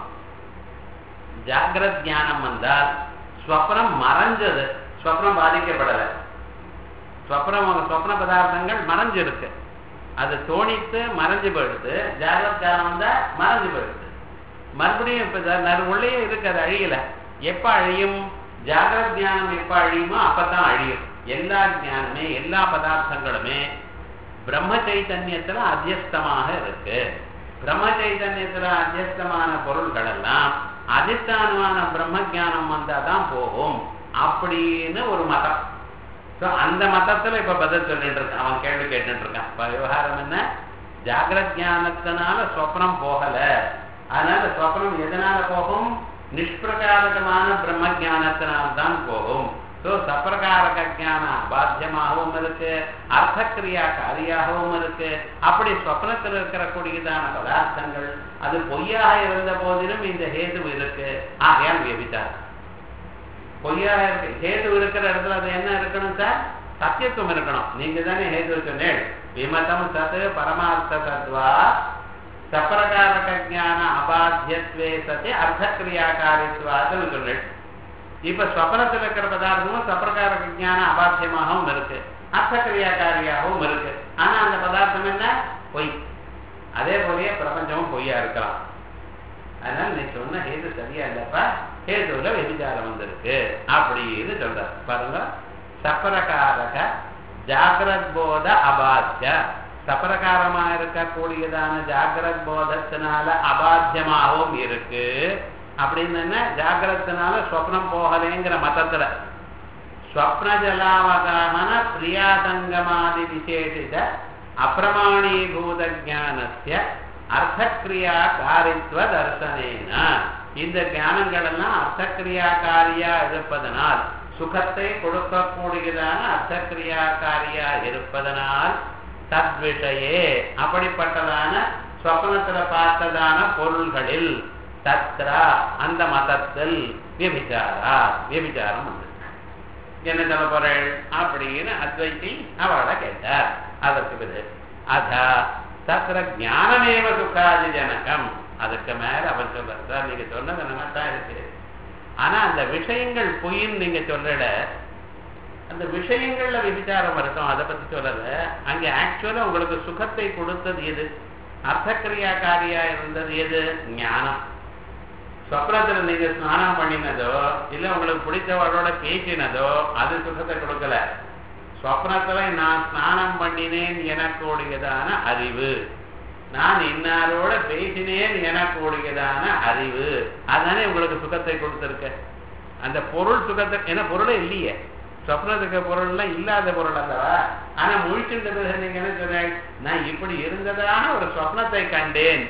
A: ஜாகிரத் ஞானம் வந்தால் ஸ்வப்னம் மறைஞ்சது ஸ்வப்னம் பாதிக்கப்படலை ஸ்வப்னம் ஸ்வப்ன பதார்த்தங்கள் மறைஞ்சிருக்கு அது தோணித்து மறைஞ்சு போயிடுது ஜாகிரத் காலம் வந்தா மறைஞ்சு போயிடுது மறுபடியும் இப்ப ஜ- நறு உள்ளே இருக்கு அது அழியல எப்ப அழியும் ஜாகிரத் ஞானம் எப்ப அழியுமோ அப்பதான் அழியும் எல்லா ஞானமே எல்லா பதார்த்தங்களுமே பிரம்ம சைத்தன்யத்துல அத்தியஸ்தமாக இருக்கு பிரம்ம சைத்தன்யத்துல அத்தியஸ்தமான பொருள்கள் எல்லாம் அதிஷ்டானமான பிரம்ம ஞானம் வந்தாதான் போகும் அப்படின்னு ஒரு மதம் ஸோ அந்த மதத்துல இப்ப பதில் சொல்லிட்டு இருக்கான் அவன் கேள்வி கேட்டுட்டு இருக்கான் இப்ப விவகாரம் என்ன ஜாகிரத் ஞானத்தினால சொப்னம் போகல அதனால சொப்னம் எதனால போகும் நிஷ்பிரகாரகமான பிரம்ம ஞானத்தினால்தான் போகும் ஸோ சப்பிரகாரக ஞானம் அபாத்தியமாகவும் இருக்கு அர்த்தக்கிரியா காரியாகவும் இருக்கு அப்படி ஸ்வப்னத்தில் இருக்கிற கூடியதான பதார்த்தங்கள் அது பொய்யாக இருந்த போதிலும் இந்த ஹேது இருக்கு ஆகையால் வியபித்தார் பொய்யா இருக்கு ஹேது இருக்கிற இடத்துல அது என்ன இருக்கணும் சார் சத்தியத்துவம் இருக்கணும் நீங்க தானே ஹேது சொன்னேன் விமதம் சத் பரமார்த்த தத்வா சப்பிரகாரக ஞான அபாத்தியத்வே சத்தி அர்த்த கிரியாகாரித்வாதுன்னு சொன்னேன் இப்ப ஸ்வப்னத்தில் இருக்கிற பதார்த்தமும் சப்பிரகாரக ஞான அபாத்தியமாகவும் இருக்கு அர்த்த கிரியாகாரியாகவும் இருக்கு ஆனா அந்த பதார்த்தம் என்ன பொய் அதே போலயே பிரபஞ்சமும் பொய்யா இருக்கலாம் அதனால நீ சொன்ன ஹேது சரியா இல்லப்பா ஹேதுல வெபிச்சாரம் வந்திருக்கு அப்படின்னு சொல்றார் பாருங்க சப்பரகாரக ஜாகிரத் போத அபாத்திய சப்பரகாரமா இருக்கக்கூடியதான ஜாகிரத் போதத்தினால அபாத்தியமாகவும் இருக்கு அப்படின்னு என்ன ஜாகிரத்தினால ஸ்வப்னம் போகலைங்கிற மதத்துல ஸ்வப்ன ஜலாவகாமன பிரியாசங்கமாதி விசேஷித அப்பிரமாணீபூத ஜானஸ்ய அர்த்தக்கிரியா காரித்வ தர்சனேன இந்த ஞானங்கள் எல்லாம் அர்த்தக்கிரியாக்காரியா இருப்பதனால் சுகத்தை கொடுக்கக்கூடியதான அர்த்தக்கிரியாக்காரியா இருப்பதனால் தத்விஷயே அப்படிப்பட்டதான ஸ்வப்னத்துல பார்த்ததான பொருள்களில் தத்ரா அந்த மதத்தில் வியபிச்சாரா வியபிச்சாரம் வந்து என்ன சொல்ல போறேள் அப்படின்னு அத்வைத்தி அவளை கேட்டார் அதற்கு பிறகு அதா தத்திர ஞானமேவ சுகாதி ஜனகம் அதுக்கு மேல அவர் சொல்ற சார் நீங்க சொன்னது நல்லா தான் இருக்கு ஆனா அந்த விஷயங்கள் பொய்ன்னு நீங்க சொல்லல அந்த விஷயங்கள்ல விபிச்சாரம் வரட்டும் அதை பத்தி சொல்லல அங்க ஆக்சுவலா உங்களுக்கு சுகத்தை கொடுத்தது எது அர்த்தக்கிரியாக்காரியா இருந்தது எது ஞானம் சொப்னத்துல நீங்க ஸ்நானம் பண்ணினதோ இல்ல உங்களுக்கு பிடிச்சவரோட பேசினதோ அது சுகத்தை கொடுக்கல சொப்னத்துல நான் ஸ்நானம் பண்ணினேன் எனக்கூடியதான அறிவு நான் இன்னாரோட பேசினேன் எனக்கூடியதான அறிவு அதுதானே உங்களுக்கு சுகத்தை கொடுத்திருக்க அந்த பொருள் சுகத்தை ஏன்னா பொருளே இல்லையே சொப்னத்துக்கு பொருள்லாம் இல்லாத பொருள் அல்லவா ஆனா முழிச்சுட்ட பிறகு நீங்க என்ன சொன்னீங்க நான் இப்படி இருந்ததான ஒரு சொப்னத்தை கண்டேன்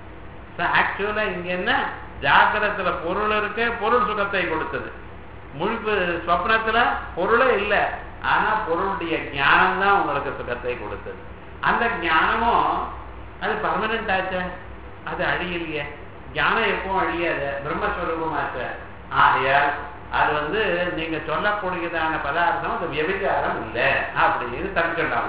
A: ஆக்சுவலா இங்க என்ன ஜாக்கிரத்துல பொருள் இருக்கு பொருள் சுகத்தை கொடுத்தது முழிப்பு சொப்னத்துல பொருளே இல்லை ஆனா பொருளுடைய ஞானம் தான் உங்களுக்கு சுகத்தை கொடுத்தது அந்த ஞானமும் அது பர்மனன்ட் ஆச்ச அது அழியலையே ஞானம் எப்பவும் அழியாது பிரம்மஸ்வரூபமாச்ச ஆகையால் அது வந்து நீங்க சொல்லக்கூடியதான பதார்த்தம் அது வியபிச்சாரம் இல்லை அப்படின்னு தப்பிச்சுட்டாங்க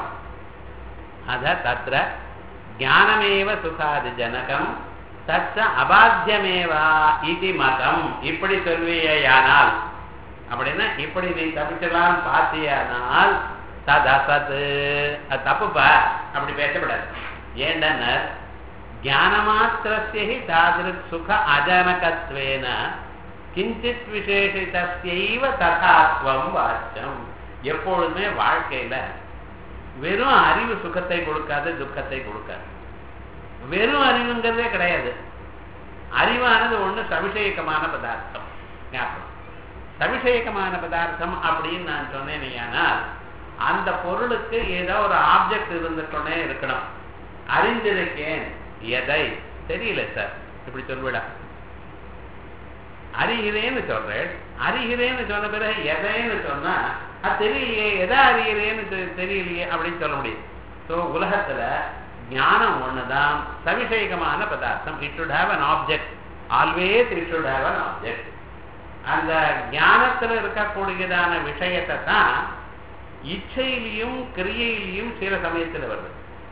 A: அத தத்திர ஞானமேவ சுகாதி ஜனகம் தச்ச அபாத்தியமேவா இது மதம் இப்படி சொல்வியானால் அப்படின்னா இப்படி நீ தப்பிச்சலாம் பார்த்தியானால் தத் அசத்து அது தப்புப்பா அப்படி பேசப்படாது ஏண்டனர் ஞானமாத்திரஸ்ய தாதிருக் சுக அஜனகத்வேன கிஞ்சித் விசேஷிதஸ்யைவ ததாத்வம் வாச்சம் எப்பொழுதுமே வாழ்க்கையில வெறும் அறிவு சுகத்தை கொடுக்காது துக்கத்தை கொடுக்காது வெறும் அறிவுங்கிறதே கிடையாது அறிவானது ஒண்ணு சவிஷேகமான பதார்த்தம் ஞாபகம் சவிஷேகமான பதார்த்தம் அப்படின்னு நான் சொன்னேன் அந்த பொருளுக்கு ஏதோ ஒரு ஆப்ஜெக்ட் இருந்துட்டோன்னே இருக்கணும் அறிந்திருக்கேன் எதை தெரியல சார் இப்படி சொல்விடா அறிகிறேன்னு சொல்றேன் அறிகிறேன்னு சொன்ன பிறகு எதைன்னு சொன்னா அது தெரியலையே எதை அறிகிறேன்னு தெரியலையே அப்படின்னு சொல்ல முடியும் ஸோ உலகத்துல ஞானம் ஒண்ணுதான் சவிஷேகமான பதார்த்தம் it should have an object always it should have an object அந்த ஞானத்துல இருக்கக்கூடியதான விஷயத்தை தான் இச்சையிலையும் கிரியையிலையும் சில சமயத்துல வருது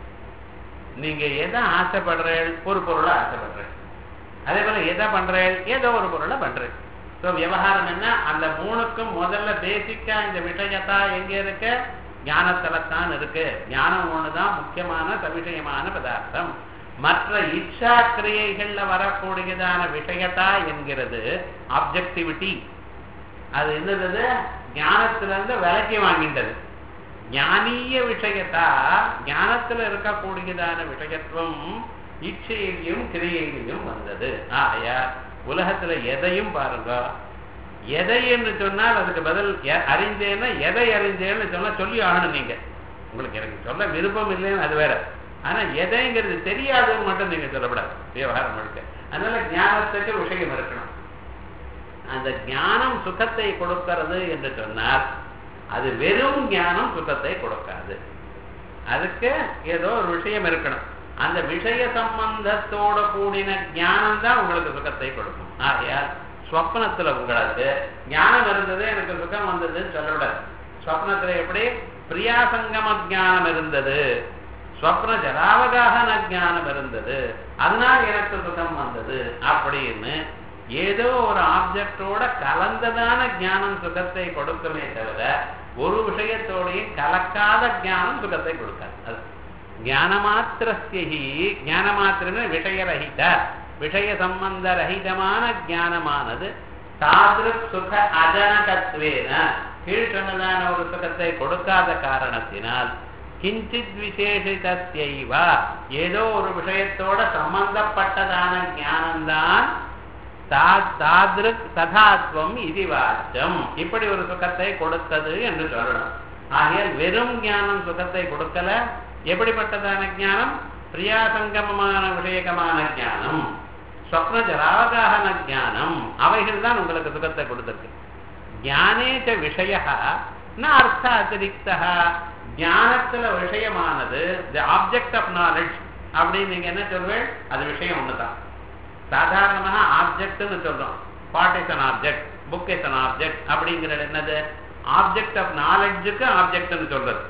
A: நீங்க எதை ஆசைப்படுறேன் ஒரு பொருளை ஆசைப்படுறேன் அதே போல எதை பண்றேன் ஏதோ ஒரு பொருளை பண்றேன் ஸோ விவகாரம் என்ன அந்த மூணுக்கும் முதல்ல பேசிக்கா இந்த விஷயத்தா எங்க இருக்கு ஞானத்தில்தான் இருக்கு ஞானம் ஒண்ணுதான் முக்கியமான சவிஷயமான பதார்த்தம் மற்ற இச்சா கிரியைகள்ல வரக்கூடியதான விஷயத்தா என்கிறது ஆப்ஜெக்டிவிட்டி அது என்னது ஞானத்திலிருந்து விலக்கி வாங்கின்றது ஞானீய விஷயத்தா ஞானத்துல இருக்கக்கூடியதான விஷயத்துவம் இச்சையிலையும் கிரியையிலையும் வந்தது ஆகையா உலகத்துல எதையும் பாருங்க எதை என்று சொன்னால் அதுக்கு பதில் அறிந்தேன்னா எதை அறிந்தேன்னு சொன்னா சொல்லி ஆகணும் நீங்க உங்களுக்கு எனக்கு சொல்ல விருப்பம் இல்லைன்னு அது வேற ஆனா எதைங்கிறது தெரியாதுன்னு மட்டும் நீங்க சொல்லப்படாது விவகாரம் முழுக்க அதனால ஞானத்துக்கு விஷயம் இருக்கணும் அந்த ஞானம் சுகத்தை கொடுக்கிறது என்று சொன்னால் அது வெறும் ஞானம் சுகத்தை கொடுக்காது அதுக்கு ஏதோ ஒரு விஷயம் இருக்கணும் அந்த விஷய சம்பந்தத்தோட கூடின ஞானம் தான் உங்களுக்கு சுகத்தை கொடுக்கும் ஆகையால் ஸ்வப்னத்துல உங்களுக்கு ஞானம் இருந்தது எனக்கு சுகம் வந்ததுன்னு சொல்லக்கூடாது ஸ்வப்னத்துல எப்படி பிரியாசங்கம ஞானம் இருந்தது ஸ்வப்ன ஜலாவகான ஞானம் இருந்தது அதனால எனக்கு சுகம் வந்தது அப்படின்னு ஏதோ ஒரு ஆப்ஜெக்டோட கலந்ததான ஞானம் சுகத்தை கொடுக்குமே தவிர ஒரு விஷயத்தோடையும் கலக்காத ஞானம் சுகத்தை கொடுக்காது அது ஞானமாத்திரஸ்யி ஞானமாத்திரமே விஷயரகித விஷய சம்பந்த ரகிதமான ஞானமானது தாதிருக் சுக அஜனகத்வேன கீழ் சொன்னதான ஒரு சுகத்தை கொடுக்காத காரணத்தினால் கிஞ்சித் விசேஷிதத்தைவ ஏதோ ஒரு விஷயத்தோட சம்பந்தப்பட்டதான ஞானம்தான் தாதிருக் ததாத்வம் இது வாச்சம் இப்படி ஒரு சுகத்தை கொடுத்தது என்று சொல்லணும் ஆகையால் வெறும் ஞானம் சுகத்தை கொடுக்கல எப்படிப்பட்டதான ஞானம் பிரியாசங்கமமான விஷயகமான ஞானம் ஸ்வப்ன ஜராவகான ஞானம் அவைகள் தான் உங்களுக்கு சுகத்தை கொடுத்திருக்கு ஞானேச்ச விஷய ந அர்த்த அதிரிக்தா ஞானத்துல விஷயமானது தி ஆப்ஜெக்ட் ஆஃப் நாலேஜ் அப்படின்னு நீங்க என்ன சொல்வேன் அது விஷயம் ஒண்ணுதான் சாதாரணமாக ஆப்ஜெக்ட்னு சொல்றோம் pot is an object book is an object அப்படிங்கிறது என்னது ஆப்ஜெக்ட் ஆஃப் நாலேஜுக்கு ஆப்ஜெக்ட்னு சொல்றது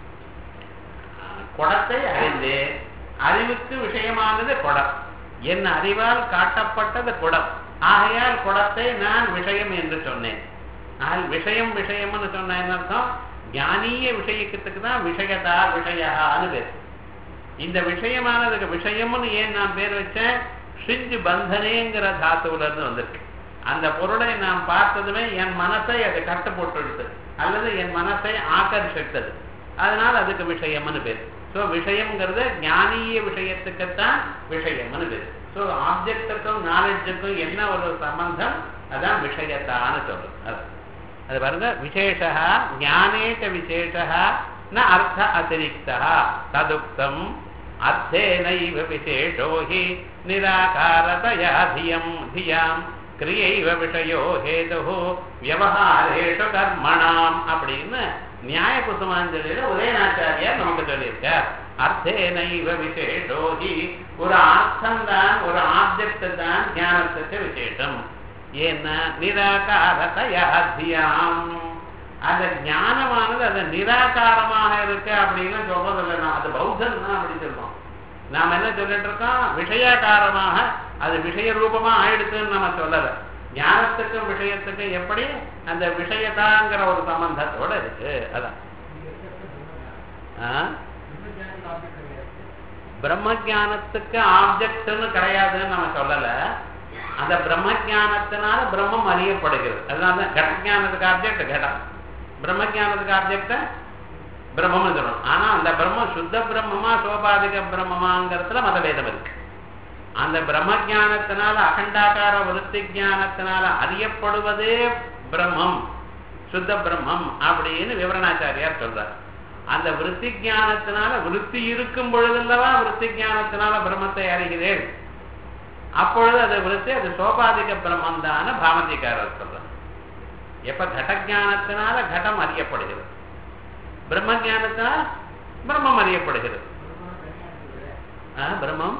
A: குடத்தை அறிந்து அறிவுக்கு விஷயமானது குடம் என் அறிவால் காட்டப்பட்டது குடம் ஆகையால் குடத்தை நான் விஷயம் என்று சொன்னேன் ஆனால் விஷயம் விஷயம்னு சொன்ன என்ன அர்த்தம் ஞானீய விஷயத்துக்கு தான் விஷயதா விஷயான்னு பேர் இந்த விஷயமானதுக்கு விஷயம்னு ஏன் நான் பேர் வச்சேன் ஷிஞ்சு பந்தனேங்கிற தாத்துவுல இருந்து வந்திருக்கு அந்த பொருளை நாம் பார்த்ததுமே என் மனசை அது கட்டு போட்டுடுது அல்லது என் மனசை ஆக்கர்ஷித்தது அதனால் அதுக்கு விஷயம்னு பேர் ஸோ விஷயம்ங்கிறது ஞானீய விஷயத்துக்குத்தான் விஷயம்னு பேர் ஸோ ஆப்ஜெக்டுக்கும் நாலேஜுக்கும் என்ன ஒரு சம்பந்தம் அதான் விஷயத்தான்னு சொல்றது அது அது பாருங்க விசேஷா ஞானேச்ச விசேஷா ந அர்த்த அதிரிக்தா ததுக்தம் அர்த்தேனைவ விசேஷோ ஹி நிராகாரதயா தியம் தியாம் கிரியைவ விஷயோ ஹேது வியவஹாரேஷு கர்மணாம் அப்படின்னு நியாய குசுமாஞ்சலியில உதயநாச்சாரியார் நமக்கு சொல்லியிருக்கார் அர்த்தேனைவ விசேஷோ ஹி ஒரு அர்த்தம் தான் ஒரு ஆப்ஜெக்ட் தான் ஞானத்துக்கு விசேஷம் ஏன்னா நிராகாரதயா தியாம் அந்த ஞானமானது அது நிராகாரமாக இருக்கு அப்படின்னு சொல்றதில்லை நான் அது பௌத்தன் தான் அப்படி சொல்றோம் நாம என்ன சொல்லிட்டு இருக்கோம் விஷயாகாரமாக அது விஷய ரூபமா ஆயிடுச்சுன்னு நம்ம சொல்லல ஞானத்துக்கும் விஷயத்துக்கும் எப்படி அந்த விஷயதாங்கிற ஒரு சம்பந்தத்தோட இருக்கு அதான் பிரம்ம ஜானத்துக்கு ஆப்ஜெக்ட்னு கிடையாதுன்னு நம்ம சொல்லல அந்த பிரம்ம ஜானத்தினால பிரம்மம் அறியப்படுகிறது அதனால கட ஜானத்துக்கு ஆப்ஜெக்ட் கடம் பிரம்ம ஜானத்துக்கு ஆப்ஜெக்ட் பிரம்மம்னு சொல்லணும் ஆனா அந்த பிரம்மம் சுத்த பிரம்மமா சோபாதிக பிரம்மமாங்கிறதுல மதவேதம் இருக்கு அந்த பிரம்ம ஜானத்தினால அகண்டாகார விருத்தி ஜானத்தினால அறியப்படுவதே பிரம்மம் சுத்த பிரம்மம் அப்படின்னு விவரணாச்சாரியார் சொல்றார் அந்த விருத்தி ஜானத்தினால விருத்தி இருக்கும் பொழுதல்லவா விருத்தி ஜானத்தினால பிரம்மத்தை அறிகிறேன் அப்பொழுது அது விருத்தி அது சோபாதிக பிரம்மம் தான் பாமதிக்காரர் சொல்றார் எப்ப கடஜானத்தினால கடம் அறியப்படுகிறது பிரம்ம ஜானத்தினால் பிரம்மம் அறியப்படுகிறது பிரம்மம்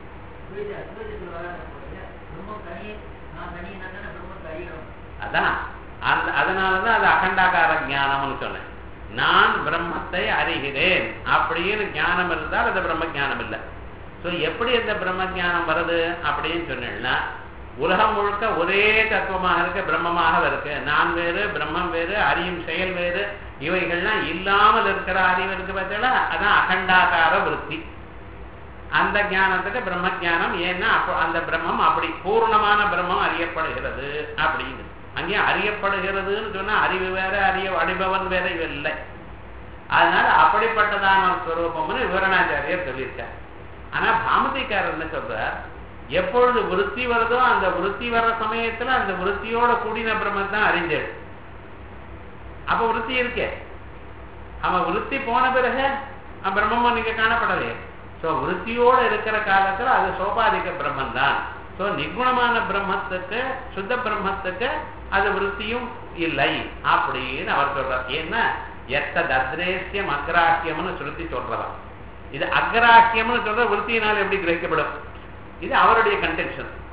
A: அதான் அந்த அதனாலதான் அது அகண்டாகார ஞானம்னு சொன்னேன் நான் பிரம்மத்தை அறிகிறேன் அப்படின்னு ஞானம் இருந்தால் அது பிரம்ம ஜானம் இல்லை ஸோ எப்படி அந்த பிரம்ம ஜானம் வருது அப்படின்னு சொன்னேன்னா உலகம் முழுக்க ஒரே தத்துவமாக இருக்க பிரம்மமாக இருக்கு நான் வேறு பிரம்மம் வேறு அறியும் செயல் வேறு இவைகள்லாம் இல்லாமல் இருக்கிற அறிவு இருக்கு பார்த்தா அதான் அகண்டாகார விருத்தி அந்த ஞானத்துக்கு பிரம்ம ஜானம் ஏன்னா அப்போ அந்த பிரம்மம் அப்படி பூர்ணமான பிரம்மம் அறியப்படுகிறது அப்படின்னு அங்கே அறியப்படுகிறதுன்னு சொன்னா அறிவு வேற அறிய அடிபவன் வேற இல்லை அதனால அப்படிப்பட்டதான ஒரு ஸ்வரூபம்னு விவரணாச்சாரியர் சொல்லியிருக்கார் ஆனா பாமதிக்காரர் என்ன சொல்றார் எப்பொழுது விருத்தி வருதோ அந்த விருத்தி வர்ற சமயத்துல அந்த விருத்தியோட கூடின பிரம்மன் தான் அறிஞர் அப்ப விருத்தி இருக்கே அவன் விருத்தி போன பிறகு பிரம்மம் நீங்க காணப்படலையே சோ விருத்தியோட இருக்கிற காலத்துல அது சோபாதிக பிரம்மன் தான் சோ நிகுணமான பிரம்மத்துக்கு சுத்த பிரம்மத்துக்கு அது விருத்தியும் இல்லை அப்படின்னு அவர் சொல்றார் ஏன்னா எத்த தத்ரேசியம் அக்ராஹியம்னு சுருத்தி சொல்றதாம் இது அக்ராஹியம்னு சொல்ற விருத்தியினால் எப்படி கிரகிக்கப்படும் இது அவருடைய கன்டென்ஷன்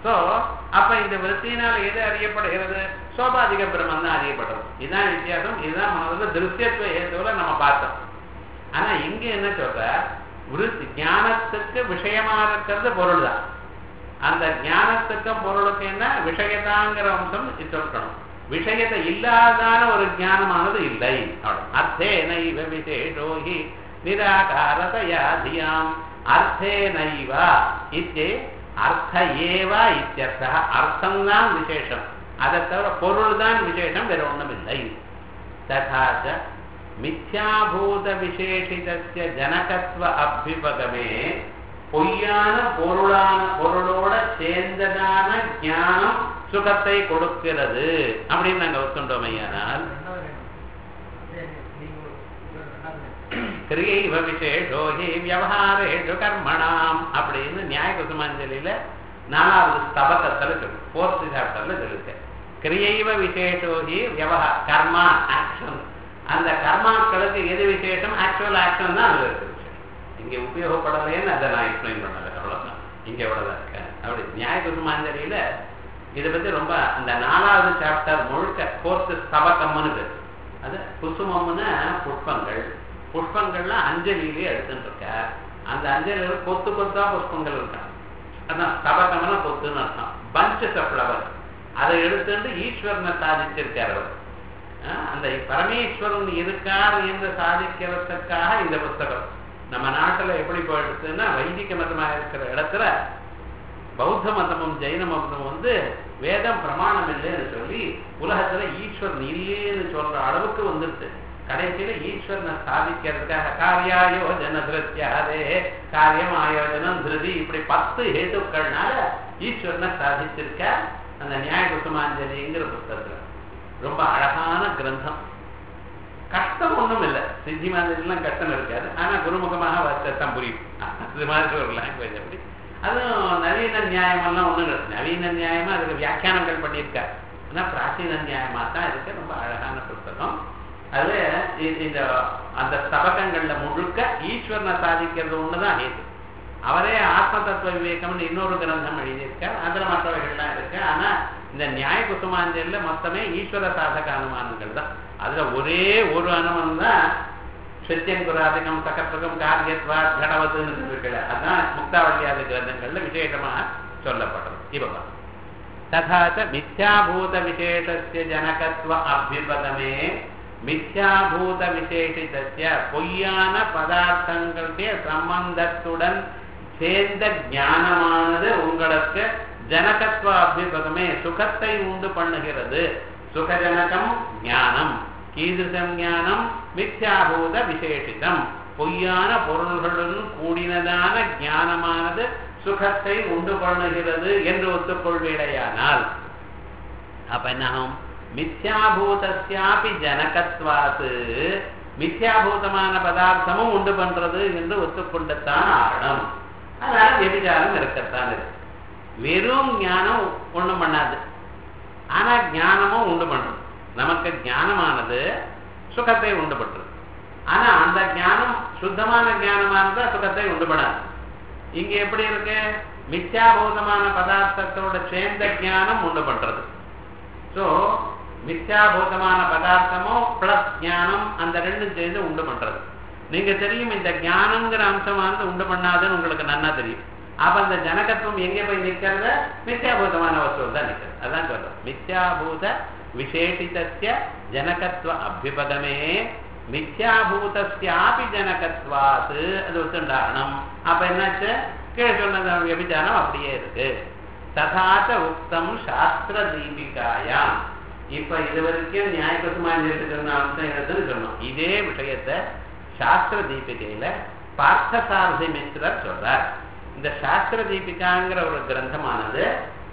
A: சோ அப்ப இந்த விற்த்தியினால் எது அறியப்படுகிறது சோபாதிக பிரம்மம் தான் அறியப்படுறது இதுதான் வித்தியாசம் இதுதான் முதல்ல திருஷ்யத்துவ ஏதுவில் நம்ம பார்த்தோம் ஆனா இங்க என்ன சொல்ற விருத்தி ஞானத்துக்கு விஷயமா இருக்கிறது பொருள் தான் அந்த ஞானத்துக்கும் பொருளுக்கு என்ன விஷயதாங்கிற அம்சம் சொல்லணும் விஷயத்தை இல்லாதான ஒரு ஞானமானது இல்லை அர்த்தே நைவ விசேஷோஹி நிராகாரதயா தியாம் அர்த்தே நைவா இத்தே அர்த்த ஏவா இத்தியர்த்த அர்த்தம்தான் விசேஷம் அதை தவிர பொருள் தான் விசேஷம் வேற ஒண்ணும் இல்லை ததாச்ச மித்யாபூத விசேஷிதஸ்ய ஜனகத்வ அபிபகமே பொய்யான பொருளான பொருளோட சேர்ந்ததான ஞானம் சுகத்தை கொடுக்கிறது அப்படின்னு நாங்க ஒத்துண்டோமையானால் கிரியைவ விசேஷோ ஹி வியவஹாரேஷு கர்மணாம் அப்படின்னு நியாய குசுமாஞ்சலியில நாலாவது ஸ்தபகத்துல சொல்லு ஃபோர்த் சாப்டர்ல சொல்லுங்க கிரியைவ விசேஷோ ஹி வியவஹா கர்மா ஆக்ஷன் அந்த கர்மாக்களுக்கு எது விசேஷம் ஆக்சுவல் ஆக்ஷன் தான் அதுல இருக்கு இங்க உபயோகப்படலைன்னு அதை நான் எக்ஸ்பிளைன் பண்ணல அவ்வளவுதான் இங்க எவ்வளவுதான் இருக்கேன் அப்படி நியாய குசுமாஞ்சலியில இதை பத்தி ரொம்ப அந்த நாலாவது சாப்டர் முழுக்க ஃபோர்த் ஸ்தபகம்னு பேர் அது குசுமம்னு புஷ்பங்கள் புஷ்பங்கள்ல அஞ்சலியிலே எடுத்துட்டு இருக்க அந்த அஞ்சலியில கொத்து கொத்தா புஷ்பங்கள் இருக்கான் அதான் ஸ்தபகம்னா கொத்துன்னு அர்த்தம் பஞ்சஸ் ஆஃப் ஃப்ளவர் அதை எடுத்துட்டு ஈஸ்வரனை சாதிச்சிருக்கார் அவர் அந்த பரமேஸ்வரன் இருக்கார் என்று சாதிக்கிறதுக்காக இந்த புஸ்தகம் நம்ம நாட்டுல எப்படி போயிடுச்சுன்னா வைதிக மதமா இருக்கிற இடத்துல பௌத்த மதமும் ஜெயின மதமும் வந்து வேதம் பிரமாணம் இல்லைன்னு சொல்லி உலகத்துல ஈஸ்வரன் இல்லைன்னு சொல்ற அளவுக்கு வந்துருச்சு கடைசியில ஈஸ்வரனை சாதிக்கிறதுக்காக காரியாயோஜன திருத்தியாதே காரியம் ஆயோஜனம் திருதி இப்படி பத்து ஹேதுக்கள்னால ஈஸ்வரனை சாதிச்சிருக்க அந்த நியாய குசுமாஞ்சலிங்கிற புத்தகத்துல ரொம்ப அழகான கிரந்தம் கஷ்டம் ஒண்ணும் இல்லை சித்தி மாதிரிலாம் கஷ்டம் இருக்காது ஆனா குருமுகமாக வச்சத்தான் புரியும் அது மாதிரி ஒரு லாங்குவேஜ் அப்படி அதுவும் நவீன நியாயமெல்லாம் ஒண்ணும் கிடையாது நவீன நியாயமா அதுக்கு வியாக்கியானங்கள் பண்ணியிருக்காரு ஆனா பிராச்சீன நியாயமா தான் இருக்கு ரொம்ப அழகான புத்தகம் அது இந்த அந்த ஸ்தபகங்கள்ல முழுக்க ஈஸ்வரனை சாதிக்கிறது ஒண்ணுதான் ஹேது அவரே ஆத்ம தத்துவ விவேகம்னு இன்னொரு கிரந்தம் எழுதியிருக்கார் அதுல மற்றவைகள்லாம் இருக்கு ஆனா இந்த நியாய குசுமாஞ்சல்ல மொத்தமே ஈஸ்வர சாதக அனுமானங்கள் தான் அதுல ஒரே ஒரு அனுமானம் தான் சத்தியம் குராதிகம் சகத்வகம் காரியத்வா கடவத்துன்னு இருக்குல்ல அதான் முக்தாவளியாத கிரந்தங்கள்ல விசேஷமாக சொல்லப்படுறது இப்ப ததாச்ச மித்யாபூத விசேஷஸ்ய ஜனகத்வ அபிபதமே மித்யாபூத விசேஷிதஸ்ய பொய்யான பதார்த்தங்களுடைய சம்பந்தத்துடன் சேர்ந்த ஞானமானது உங்களுக்கு ஜனகத்வ அபிபகமே சுகத்தை உண்டு பண்ணுகிறது சுகஜனகம் ஞானம் கீதிருஷம் ஞானம் மித்யாபூத விசேஷிதம் பொய்யான பொருள்களுடன் கூடினதான ஞானமானது சுகத்தை உண்டு பண்ணுகிறது என்று ஒத்துக்கொள்வீடையானால் அப்ப என்னாகும் மித்யாபூதஸ்யாபி ஜனகத்வாத்து மித்யாபூதமான பதார்த்தமும் உண்டு பண்றது என்று ஒத்துக்கொண்டத்தான் ஆகணும் அதனால விபச்சாரம் இருக்கத்தான் இருக்கு வெறும் ஞானம் ஒண்ணும் பண்ணாது ஆனா ஞானமும் உண்டு பண்ணும் நமக்கு ஞானமானது சுகத்தை உண்டு பண்றது ஆனா அந்த ஞானம் சுத்தமான ஞானமானது சுகத்தை உண்டு பண்ணாது இங்க எப்படி இருக்கு மித்யாபூதமான பதார்த்தத்தோட சேர்ந்த ஞானம் உண்டு பண்றது சோ மித்யாபூதமான பதார்த்தமும் பிளஸ் ஞானம் அந்த ரெண்டும் சேர்ந்து உண்டு பண்றது நீங்க தெரியும் இந்த ஞானங்கிற அம்சமானது உண்டு பண்ணாதுன்னு உங்களுக்கு நன்னா தெரியும் அப்ப அந்த ஜனகத்துவம் எங்க போய் நிக்கிறது மித்யாபூதமான வஸ்து தான் நிக்கிறது அதான் சொல்றோம் மித்யாபூத விசேஷிதஸ்ய ஜனகத்துவ அபிபதமே மித்யாபூதஸ்யாபி ஜனகத்வாத்து அது ஒத்துண்டாகணும் அப்ப என்னாச்சு கீழே சொன்ன விபச்சாரம் அப்படியே இருக்கு ததாச்ச உக்தம் சாஸ்திர தீபிகாயாம் இப்ப இது வரைக்கும் நியாயகுசுமாஞ்சலிட்டு சொன்ன அம்சம் என்னதுன்னு சொன்னோம் இதே விஷயத்த சாஸ்திர தீபிகையில பார்த்தசாரதி மிஸ்ரர் சொல்றார் இந்த சாஸ்திர தீபிகாங்கிற ஒரு கிரந்தமானது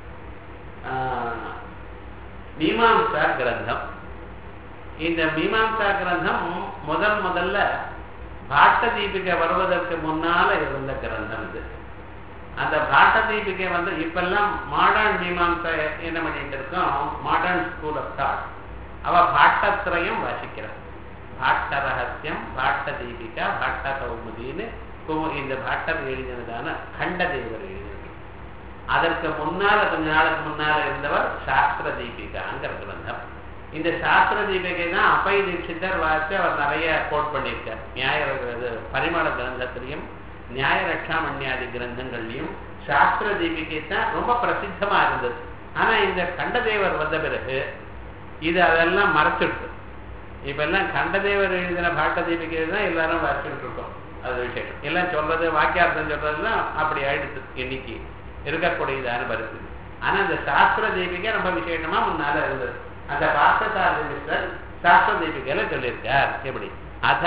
A: மீமாம்சா கிரந்தம் இந்த மீமாம்சா கிரந்தம் முதல் முதல்ல பாட்ட தீபிகை வருவதற்கு முன்னால இருந்த கிரந்தம் இது அந்த பாட்ட தீபிகை வந்து இப்பெல்லாம் மாடர்ன் மீமாம்சா என்ன பண்ணிட்டு இருக்கோம் மாடர்ன் ஸ்கூல் ஆஃப் தாட் அவ பாட்டத்திரையும் வாசிக்கிறார் பாட்ட ரகசியம் பாட்ட தீபிகா பாட்ட கௌமுதின்னு இந்த பாட்டர் எழுதினதான கண்டதேவர் எழுதினது அதற்கு முன்னால கொஞ்ச நாளுக்கு முன்னால இருந்தவர் சாஸ்திர தீபிகாங்கிற கிரந்தம் இந்த சாஸ்திர தீபிகை தான் அப்பை தீட்சிதர் வாசி அவர் நிறைய கோட் பண்ணியிருக்கார் நியாய இது பரிமள கிரந்தத்திலையும் நியாய ரட்சாமண்யாதி கிரந்தங்கள்லையும் சாஸ்திர தீபிகை தான் ரொம்ப பிரசித்தமா இருந்தது ஆனா இந்த கண்டதேவர் வந்த பிறகு இது அதெல்லாம் மறைச்சிடுது இப்ப எல்லாம் கண்டதேவர் எழுதின பாட்ட தீபிகை தான் எல்லாரும் வாசிச்சுட்டு இருக்கோம் அது விசேஷம் எல்லாம் சொல்றது வாக்கியார்த்தம் சொல்றதுலாம் அப்படி ஆயிடுச்சு இன்னைக்கு இருக்கக்கூடியதான பரிస్థితి ஆனா இந்த சாஸ்திர தீபிகை ரொம்ப விசேஷமா முன்னால இருந்தது அந்த பார்த்தசாரதி மிஸ்டர் சாஸ்திர தீபிகையில சொல்லியிருக்கார் எப்படி அத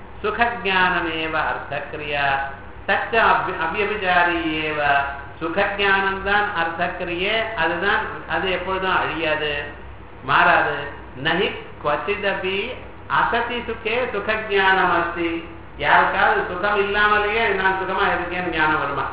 A: சுகஜானமேவ அர்த்தக்கிரியா தச்ச அவ்ய அவ்யபிச்சாரி ஏவ சுகஜானம்தான் அர்த்தக்கிரியே அதுதான் அது எப்பொழுதும் அழியாது மாறாது நகி குவச்சிதபி அசதி சுகே சுகஜானம் அஸ்தி யாருக்காவது சுகம் இல்லாமலேயே நான் சுகமா இருக்கேன்னு ஞானம் வருமா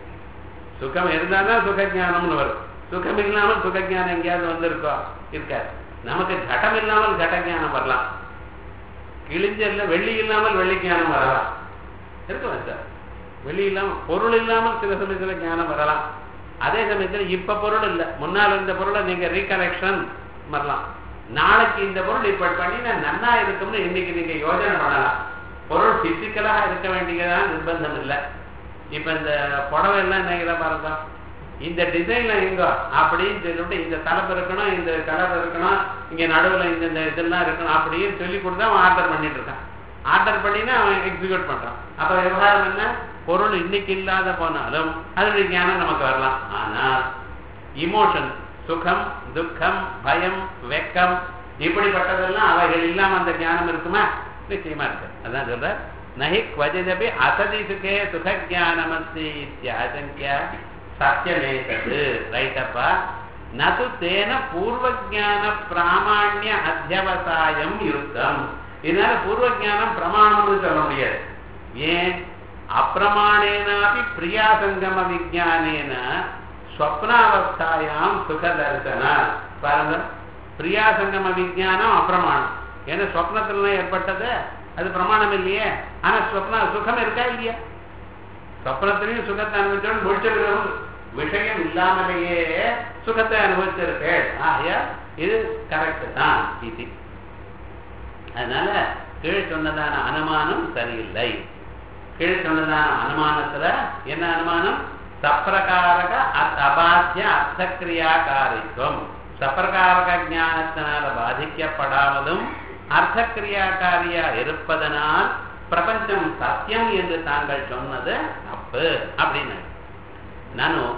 A: சுகம் இருந்தாதான் சுகஜானம்னு வரும் சுகம் இல்லாமல் சுகஜானம் எங்கேயாவது வந்திருக்கோ இருக்காது நமக்கு கட்டம் இல்லாமல் கட்ட ஞானம் வரலாம் கிழிஞ்சல்ல வெள்ளி இல்லாமல் வெள்ளி ஞானம் வரலாம் இருக்கலாம் சார் வெளி இல்லாமல் பொருள் இல்லாமல் சில சமயத்துல ஞானம் வரலாம் அதே சமயத்துல இப்ப பொருள் இல்லை முன்னால் இருந்த பொருளை நீங்க ரீகலெக்ஷன் வரலாம் நாளைக்கு இந்த பொருள் இப்ப பண்ணினா நன்னா இருக்கும்னு இன்னைக்கு நீங்க யோஜனை பண்ணலாம் பொருள் பிசிக்கலாக இருக்க வேண்டியதான் நிர்பந்தம் இல்லை இப்ப இந்த புடவை எல்லாம் என்ன பாருங்க இந்த டிசைன்ல எங்க அப்படின்னு சொல்லிட்டு இந்த தலைப்பு இருக்கணும் இந்த கலர் இருக்கணும் இங்க நடுவுல இந்த இந்த இதெல்லாம் இருக்கணும் அப்படின்னு சொல்லி கொடுத்து அவன் ஆர்டர் பண்ணிட்டு இருக்கான் ஆர்டர் பண்ணினா அவன் எக்ஸிக்யூட் பண்றான் அப்ப விவகாரம் என்ன பொருள் இன்னைக்கு இல்லாத போனாலும் அதனுடைய ஞானம் நமக்கு வரலாம் ஆனால் இமோஷன் சுகம் துக்கம் பயம் வெக்கம் இப்படிப்பட்டதெல்லாம் அவைகள் இல்லாம அந்த ஞானம் இருக்குமா நிச்சயமா இருக்கு அதான் சொல்ற நகி குவஜிதபி அசதி சுகே சுக ஜானமஸ்தி இத்தியாசங்கியா சத்தியமேதது ரைட்டப்பா நது தேன பூர்வ ஜான பிராமாண்ய அத்தியவசாயம் யுத்தம் இதனால பூர்வ ஜானம் பிரமாணம்னு சொல்ல முடியாது ஏன் அப்பிரமாணேனாபி பிரியாசங்கம விஜானேன ஸ்வப்னாவஸ்தாயாம் சுக தரிசன பாருங்க பிரியாசங்கம விஜானம் அப்பிரமாணம் ஏன்னா ஸ்வப்னத்துல ஏற்பட்டது அது பிரமாணம் இல்லையே ஆனா ஸ்வப்ன சுகம் இருக்கா இல்லையா சொப்னத்திலையும் சுகத்தை அனுபவிச்சோம் முடிச்சிருக்கிறோம் விஷயம் இல்லாமலேயே சுகத்தை அனுபவிச்சிருக்கேள் ஆகையா இது கரெக்ட் தான் இது அதனால கீழ் சொன்னதான அனுமானம் சரியில்லை கீழ் சொன்னதான அனுமானத்துல என்ன அனுமானம் சப்பிரகாரக அபாத்திய அர்த்தக்கிரியாகாரித்துவம் சப்பிரகாரக ஞானத்தினால பாதிக்கப்படாமலும் அர்த்தக்கிரியாக்காரியா இருப்பதனால் பிரபஞ்சம் சத்தியம் என்று தாங்கள் சொன்னது தப்பு அப்படின்னு நானும்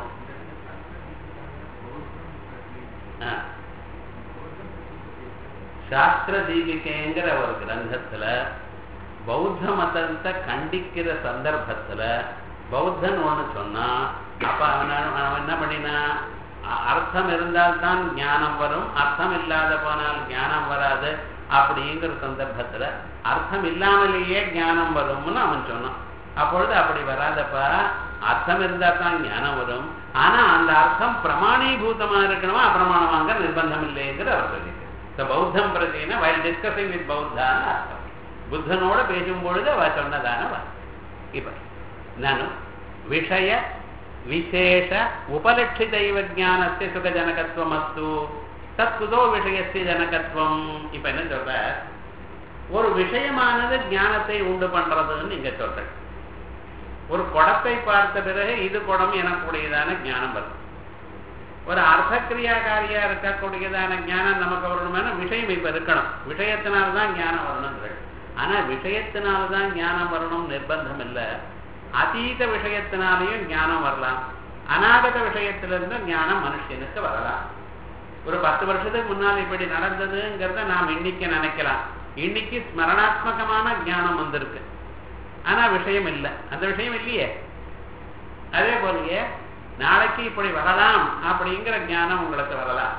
A: சாஸ்திர தீபிகைங்கிற ஒரு கிரந்தத்துல பௌத்த மதத்தை கண்டிக்கிற சந்தர்ப்பத்துல பௌத்தன் ஒண்ணு சொன்னா அப்ப அவன் அவன் என்ன பண்ணினா அர்த்தம் இருந்தால்தான் ஞானம் வரும் அர்த்தம் இல்லாத போனால் ஞானம் வராது அப்படிங்கிற சந்தர்ப்பத்துல அர்த்தம் இல்லாமலேயே ஞானம் வரும்னு அவன் சொன்னான் அப்பொழுது அப்படி வராதப்பா அர்த்தம் இருந்தா தான் ஞானம் வரும் ஆனா அந்த அர்த்தம் பிரமாணீபூதமா இருக்கணுமா அப்பிரமாணமாங்க நிர்பந்தம் இல்லைங்கிற அவர் சொல்லியிருக்கு பௌத்தம் பிரதின வயல் டிஸ்கசிங் வித் பௌத்தான அர்த்தம் புத்தனோட பேசும் பொழுது அவ சொன்னதான இப்ப நானும் விஷய விசேஷ உபலட்சிதைவ ஜானத்தை சுகஜனகத்துவம் அஸ்து தத்துதோ விஷயஸ்தி ஜனகத்துவம் இப்ப என்ன சொல்ற ஒரு விஷயமானது ஞானத்தை உண்டு பண்றதுன்னு நீங்க சொல்ற ஒரு குடத்தை பார்த்த பிறகு இது குடம் எனக்கூடியதான ஞானம் வரும் ஒரு அர்த்தக்கிரியாகாரியா இருக்கக்கூடியதான ஞானம் நமக்கு வரணும்னா விஷயம் இப்ப இருக்கணும் விஷயத்தினால்தான் ஞானம் வரணும் ஆனா விஷயத்தினால்தான் ஞானம் வரணும் நிர்பந்தம் இல்லை அதீத விஷயத்தினாலையும் ஞானம் வரலாம் அநாகத விஷயத்திலிருந்து ஞானம் மனுஷனுக்கு வரலாம் ஒரு பத்து வருஷத்துக்கு முன்னால் இப்படி நடந்ததுங்கிறத நாம் இன்னைக்கு நினைக்கலாம் இன்னைக்கு ஸ்மரணாத்மகமான ஞானம் வந்திருக்கு ஆனா விஷயம் இல்லை அந்த விஷயம் இல்லையே அதே போலயே நாளைக்கு இப்படி வரலாம் அப்படிங்கிற ஞானம் உங்களுக்கு வரலாம்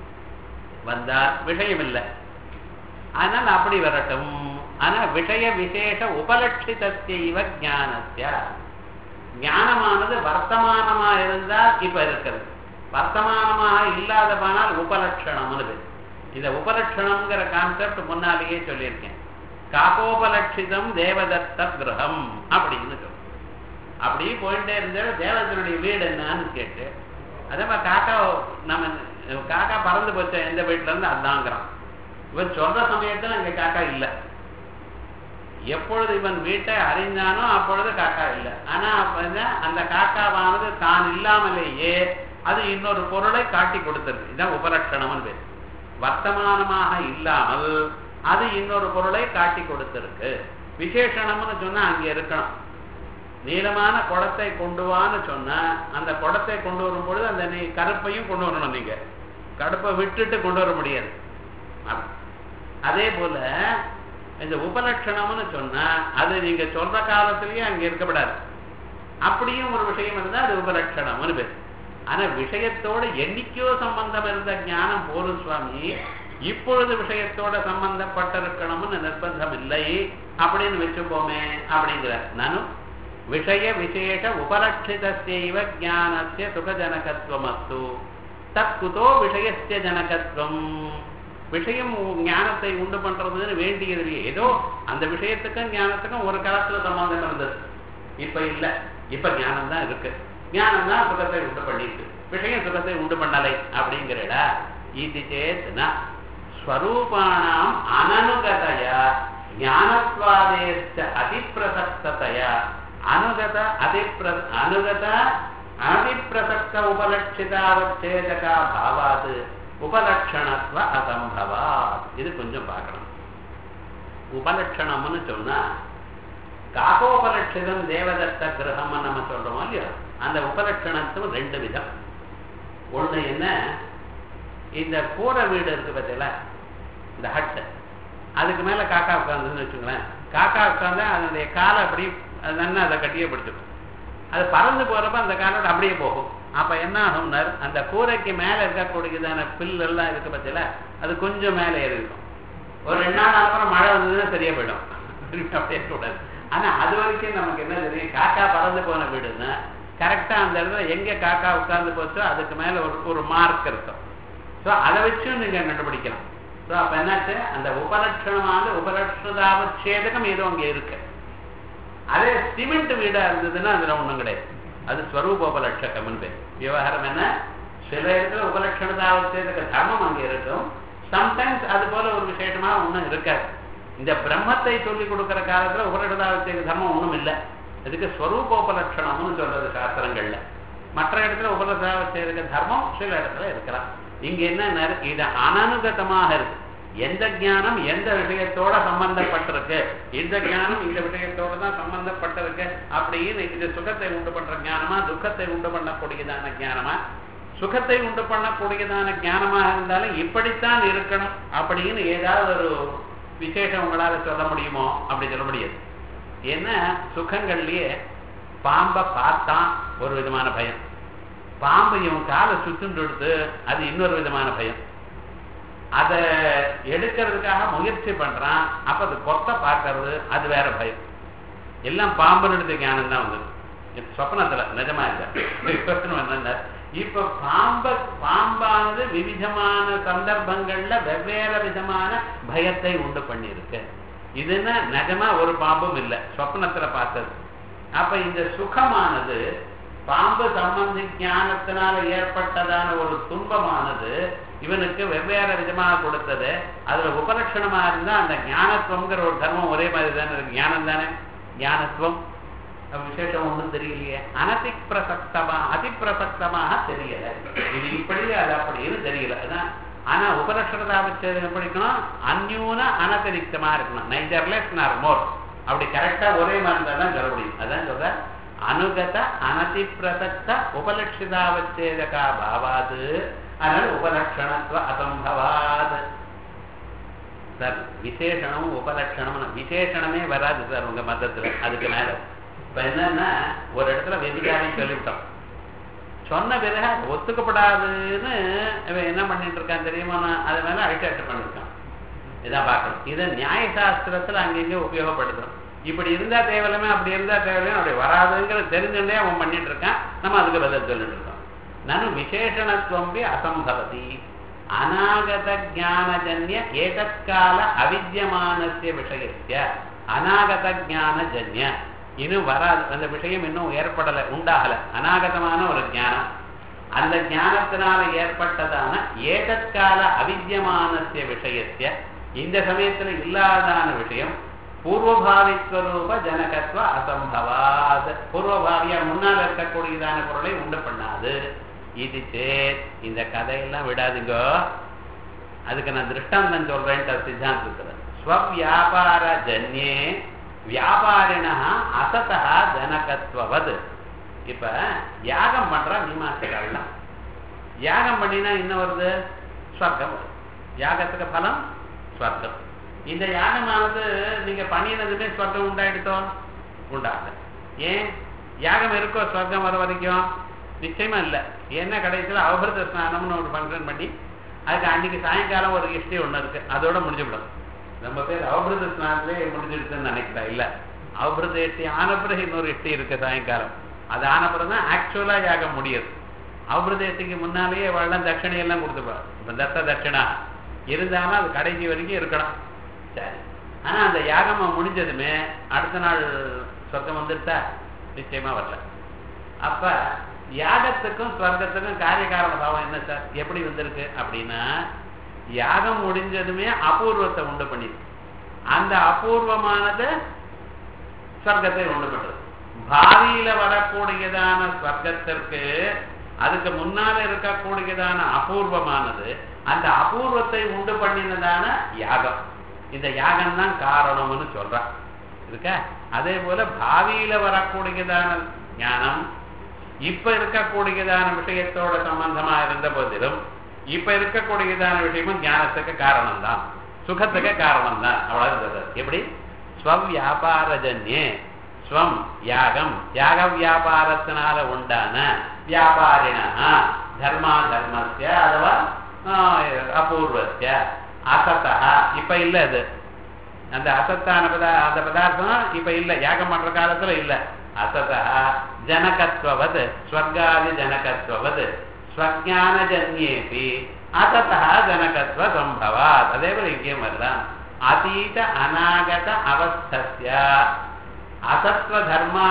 A: வந்தா விஷயம் இல்லை ஆனால் அப்படி வரட்டும் ஆனா விஷய விசேஷ உபலட்சிதத்தைவ ஞானத்திய ஞானமானது வர்த்தமானமா இருந்தால் இப்ப இருக்கிறது வர்த்தமானமாக இல்லாத போனால் உபலட்சணம்னு இந்த உபலட்சணம்ங்கிற கான்செப்ட் முன்னாலேயே சொல்லியிருக்கேன் காப்போபலட்சிதம் தேவதத்த கிரகம் அப்படின்னு சொல்லும் அப்படியே போயிட்டே இருந்தாலும் தேவதனுடைய வீடு என்னன்னு கேட்டு அதே மாதிரி காக்கா நம்ம காக்கா பறந்து போச்ச எந்த வீட்டுல இருந்து அதாங்கிறான் இவன் சொல்ற சமயத்துல அங்க காக்கா இல்லை எப்பொழுது இவன் வீட்டை அறிந்தானோ அப்பொழுது காக்கா இல்லை ஆனா அப்ப என்ன, அந்த காக்காவானது தான் இல்லாமலேயே அது இன்னொரு பொருளை காட்டி கொடுத்துருக்கு இதான் உபலட்சணம்னு பேர் வர்த்தமானமாக இல்லாமல் அது இன்னொரு பொருளை காட்டி கொடுத்திருக்கு விசேஷணம்னு சொன்னா அங்க இருக்கணும் நீளமான குடத்தை கொண்டு வான்னு சொன்னா அந்த குடத்தை கொண்டு வரும் பொழுது அந்த நீ கருப்பையும் கொண்டு வரணும் நீங்க கடுப்பை விட்டுட்டு கொண்டு வர முடியாது அ- அதே போல இந்த உபலட்சணம்னு சொன்னா அது நீங்க சொல்ற காலத்திலயும் அங்க இருக்கப்படாது அப்படியும் ஒரு விஷயம் இருந்தா அது உபலட்சணம்னு பேர் ஆனா விஷயத்தோட என்னைக்கோ சம்பந்தம் இருந்த ஞானம் போரும் சுவாமி இப்பொழுது விஷயத்தோட சம்பந்தப்பட்டிருக்கணும்னு நிர்பந்தம் இல்லை அப்படின்னு வச்சுப்போமே அப்படிங்கிற நானும் விஷய விசேஷ உபலட்சிதஸ்யைவ ஞானஸ்ய சுகஜனகத்துவமஸ்து தற்குதோ விஷயஸ்ய ஜனகத்துவம் விஷயம் உ- ஞானத்தை உண்டு பண்றதுன்னு வேண்டியது இல்லையே ஏதோ அந்த விஷயத்துக்கும் ஞானத்துக்கும் ஒரு காலத்துல சம்பந்தம் இருந்தது இப்ப இல்ல இப்ப ஞானம் தான் இருக்கு ஞானம் தான் சுகத்தை உண்டு பண்ணிட்டு விஷயம் சுகத்தை உண்டு பண்ணலை அப்படிங்கிறடா இது சேத்னா ஸ்வரூபாணாம் அனனுகதையா ஞானத்வாதேச்ச அதிப்பிரசக்ததையா அனுகத அதிப்ர அனுகத அதிப்பிரசக்த உபலட்சிதாவச்சேதகா பாவாது உபலட்சணத்துவ அசம்பவாத் இது கொஞ்சம் பார்க்கணும் உபலட்சணம்னு சொன்னா காகோபலட்சிதம் தேவதத்த கிரகம்னு நம்ம சொல்றோமோ இல்லையோ அந்த உபலட்சணத்தும் ரெண்டு விதம் ஒண்ணு என்ன இந்த கூரை வீடு இருக்கு பார்த்தீங்களா இந்த ஹட்டு அதுக்கு மேல காக்கா உட்காந்துன்னு வச்சுங்களேன் காக்கா உட்காந்தா அதனுடைய காலை அப்படி அது நன்னா அதை கட்டியே பிடிச்சிக்கும் அது பறந்து போறப்ப அந்த காலோட அப்படியே போகும் அப்ப என்ன ஆகும்னார் அந்த கூரைக்கு மேல இருக்கக்கூடியதான பில் எல்லாம் இருக்கு பார்த்தீங்களா அது கொஞ்சம் மேலே ஏறி இருக்கும் ஒரு ரெண்டு நாள் அப்புறம் மழை வந்ததுன்னா சரியா போயிடும் திருப்பி அப்படியே கூடாது ஆனா அது வரைக்கும் நமக்கு என்ன தெரியும் காக்கா பறந்து போன வீடுன்னா கரெக்டா அந்த இடத்துல எங்க காக்கா உட்கார்ந்து போச்சோ அதுக்கு மேல ஒரு ஒரு மார்க் இருக்கும் ஸோ அதை வச்சும் நீங்க கண்டுபிடிக்கலாம் ஸோ அப்ப என்னாச்சு அந்த உபலட்சணமான உபலட்சணாவச்சேதகம் ஏதோ அங்க இருக்கு அதே சிமெண்ட் வீடா இருந்ததுன்னா அதுல ஒண்ணும் கிடையாது அது ஸ்வரூபோபலட்சகம்னு பேர் விவகாரம் என்ன சில இடத்துல உபலட்சணதாவச்சேதக தர்மம் அங்க இருக்கும் சம்டைம்ஸ் அது போல ஒரு விசேஷமா ஒண்ணும் இருக்காது இந்த பிரம்மத்தை சொல்லி கொடுக்கிற காலத்துல உபலட்சணாவச்சேக தர்மம் ஒண்ணும் இல்லை இதுக்கு ஸ்வரூபோபலட்சணம்னு சொல்றது சாஸ்திரங்கள்ல மற்ற இடத்துல உபலட்சணாவச்சேதக தர்மம் சில இடத்துல இருக்கலாம் இங்க என்ன இது அனனுகதமாக இருக்கு எந்த ஞானம் எந்த விஷயத்தோட சம்பந்தப்பட்டிருக்கு இந்த ஞானம் இந்த விஷயத்தோட தான் சம்பந்தப்பட்டிருக்கு அப்படின்னு இது சுகத்தை உண்டு பண்ற ஞானமா துக்கத்தை உண்டு பண்ணக்கூடியதான ஞானமா சுகத்தை உண்டு பண்ணக்கூடியதான ஞானமாக இருந்தாலும் இப்படித்தான் இருக்கணும் அப்படின்னு ஏதாவது ஒரு விசேஷம் உங்களால சொல்ல முடியுமோ அப்படி சொல்ல முடியாது ஏன்னா சுகங்கள்லயே பாம்பை பார்த்தா ஒரு விதமான பயம் பாம்பு இவன் காலை சுத்துண்டு எடுத்து அது இன்னொரு விதமான பயம் அதை எடுக்கிறதுக்காக முயற்சி பண்றான் அப்ப அது கொத்த பார்க்கறது அது வேற பயம் எல்லாம் பாம்புன்னு எடுத்த ஞானம் தான் வந்தது இது சொப்னத்துல நிஜமா இல்லை இப்ப பாம்ப பாம்பானது விவிதமான சந்தர்ப்பங்கள்ல வெவ்வேறு விதமான பயத்தை உண்டு பண்ணியிருக்கு இதுன்னா நிஜமா ஒரு பாம்பும் இல்லை சொப்னத்துல பார்த்தது அப்ப இந்த சுகமானது பாம்பு சம்பந்தி ஞானத்தினால ஏற்பட்டதான ஒரு துன்பமானது இவனுக்கு வெவ்வேறு விதமாக கொடுத்தது அதுல உபலட்சணமா இருந்தா அந்த ஞானத்துவங்கிற ஒரு தர்மம் ஒரே மாதிரி தானே இருக்கு ஞானம் தானே ஞானத்துவம் விசேஷம் ஒன்றும் தெரியலையே அனதி பிரசக்தமா அதிப்பிரசக்தமாக தெரியல இது இப்படி அது அப்படின்னு தெரியல அதான் ஆனா உபலட்சணதாபச்சேதம் படிக்கணும் அந்யூன அனதிரிக்தமா இருக்கணும் நைதர் லெஸ் நார் மோர் அப்படி கரெக்டா ஒரே மாதிரி இருந்தா தான் சொல்ல முடியும் அதான் சொல்ற அனுகத அனதி பிரசக்த உபலட்சிதாவச்சேதகா பாவாது அதனால உபலட்சணத்துவ அசம்பவாது சார் விசேஷணம் உபலட்சணம் விசேஷணமே வராது சார் உங்க மதத்துல அதுக்கு மேல இப்ப என்னன்னா ஒரு இடத்துல வெதிகாரம் சொல்லிவிட்டோம் சொன்ன பிறகு அது ஒத்துக்கப்படாதுன்னு இவன் என்ன பண்ணிட்டு இருக்கான் தெரியுமா அது மேல அழிச்சாட்டு பண்ணிருக்கான் இதான் பார்க்கணும் இதை நியாயசாஸ்திரத்துல அங்கங்க உபயோகப்படுத்துறோம் இப்படி இருந்தா தேவையில்லாம அப்படி இருந்தா தேவையில்லை அப்படி வராதுங்கிறது தெரிஞ்சுட்டே அவன் பண்ணிட்டு இருக்கான் நம்ம அதுக்கு பதில் சொல்லிட்டு இருக்கோம் நனு விசேஷணத்துவம்பி அசம்பவதி அநாகத ஜானஜன்ய ஏதற்கால அவித்தியமானசிய விஷயத்திய அநாகத ஜானஜன்ய இன்னும் வராது அந்த விஷயம் இன்னும் ஏற்படலை உண்டாகல அநாகதமான ஒரு ஞானம் அந்த ஞானத்தினால ஏற்பட்டதான ஏகத்கால அவித்தியமானசிய விஷயத்திய இந்த சமயத்துல இல்லாதான விஷயம் பூர்வபாவிஸ்வரூப ஜனகத்துவ அசம்பவாத் பூர்வபாவியா முன்னால் இருக்கக்கூடியதான பொருளை உண்டு பண்ணாது இது சேத் இந்த கதையெல்லாம் விடாதீங்க அதுக்கு நான் திருஷ்டாந்தம் சொல்றேன்ட்டு சித்தாந்தத்துல ஸ்வவியாபார ஜன்யே வியாபாரிணா அசதா ஜனகத்வது இப்ப யாகம் பண்ற மீமாசைகள்லாம் யாகம் பண்ணினா என்ன வருது ஸ்வர்க்கம் வருது யாகத்துக்கு பலம் ஸ்வர்க்கம் இந்த யாகமானது நீங்க பண்ணினதுமே ஸ்வர்க்கம் உண்டாயிடுத்தோ உண்டாகல ஏன் யாகம் இருக்கோ ஸ்வர்க்கம் வர வரைக்கும் நிச்சயமா இல்லை என்ன கடைசியில் அவபிரத ஸ்நானம்னு ஒரு ஃபங்க்ஷன் பண்ணி அதுக்கு அன்னைக்கு சாயங்காலம் ஒரு ஹிஸ்டரி ஒன்று இருக்கு அதோட முடிஞ்சுவிடும் நம்ம பேர் அவபிரத ஸ்நானத்திலே முடிஞ்சிடுச்சுன்னு நினைக்கிறா இல்ல அவபிரத எட்டி ஆன பிறகு இன்னொரு எட்டி இருக்கு சாயங்காலம் அது ஆன பிறகு தான் ஆக்சுவலா யாகம் முடியுது அவபிரத எட்டிக்கு முன்னாலேயே வெள்ளம் தட்சிணையெல்லாம் கொடுத்துப்பாரு இப்போ தத்த தட்சிணா இருந்தாலும் அது கடைசி வரைக்கும் இருக்கணும் சரி ஆனா அந்த யாகம் முடிஞ்சதுமே அடுத்த நாள் சொர்க்கம் வந்துருத்தா நிச்சயமா வரல அப்ப யாகத்துக்கும் ஸ்வர்க்கத்துக்கும் காரியகாரண பாவம் என்ன சார் எப்படி வந்திருக்கு அப்படின்னா யாகம் முடிஞ்சதுமே அபூர்வத்தை உண்டு பண்ணிருக்கு அந்த அபூர்வமானது ஸ்வர்க்கத்தை உண்டு பண்றது பாவியில வரக்கூடியதான ஸ்வர்க்கத்திற்கு அதுக்கு முன்னால இருக்கக்கூடியதான அபூர்வமானது அந்த அபூர்வத்தை உண்டு பண்ணினதான யாகம் இந்த யாகம் தான் காரணம்னு சொல்றான் இருக்கா அதே போல பாவியில வரக்கூடியதான ஞானம் இப்ப இருக்கக்கூடியதான விஷயத்தோட சம்பந்தமா இருந்த போதிலும் இப்ப இருக்கக்கூடியதான விஷயமும் ஞானத்துக்கு காரணம் தான் சுகத்துக்கு காரணம் தான் அவ்வளவு எப்படி ஸ்வவியாபாரஜன்யே ஸ்வம் யாகம் யாக வியாபாரத்தினால உண்டான வியாபாரினா தர்மா தர்மஸ்ய அதுவா அபூர்வஸ்ய அசத்தா இப்ப இல்ல அது அந்த அசத்தான பதா அந்த பதார்த்தம் இப்ப இல்ல யாகம் பண்ற காலத்துல இல்ல அசதா ஜனகத்வது ஸ்வர்காதி ஜனகத்வது ஸ்வஜானஜன்யேபி அசதா ஜனகத்வ சம்பவாத் அதே போல இங்கேயும் வரலாம் அதீத அநாகத அவஸ்தஸ்ய அசத்வ தர்மா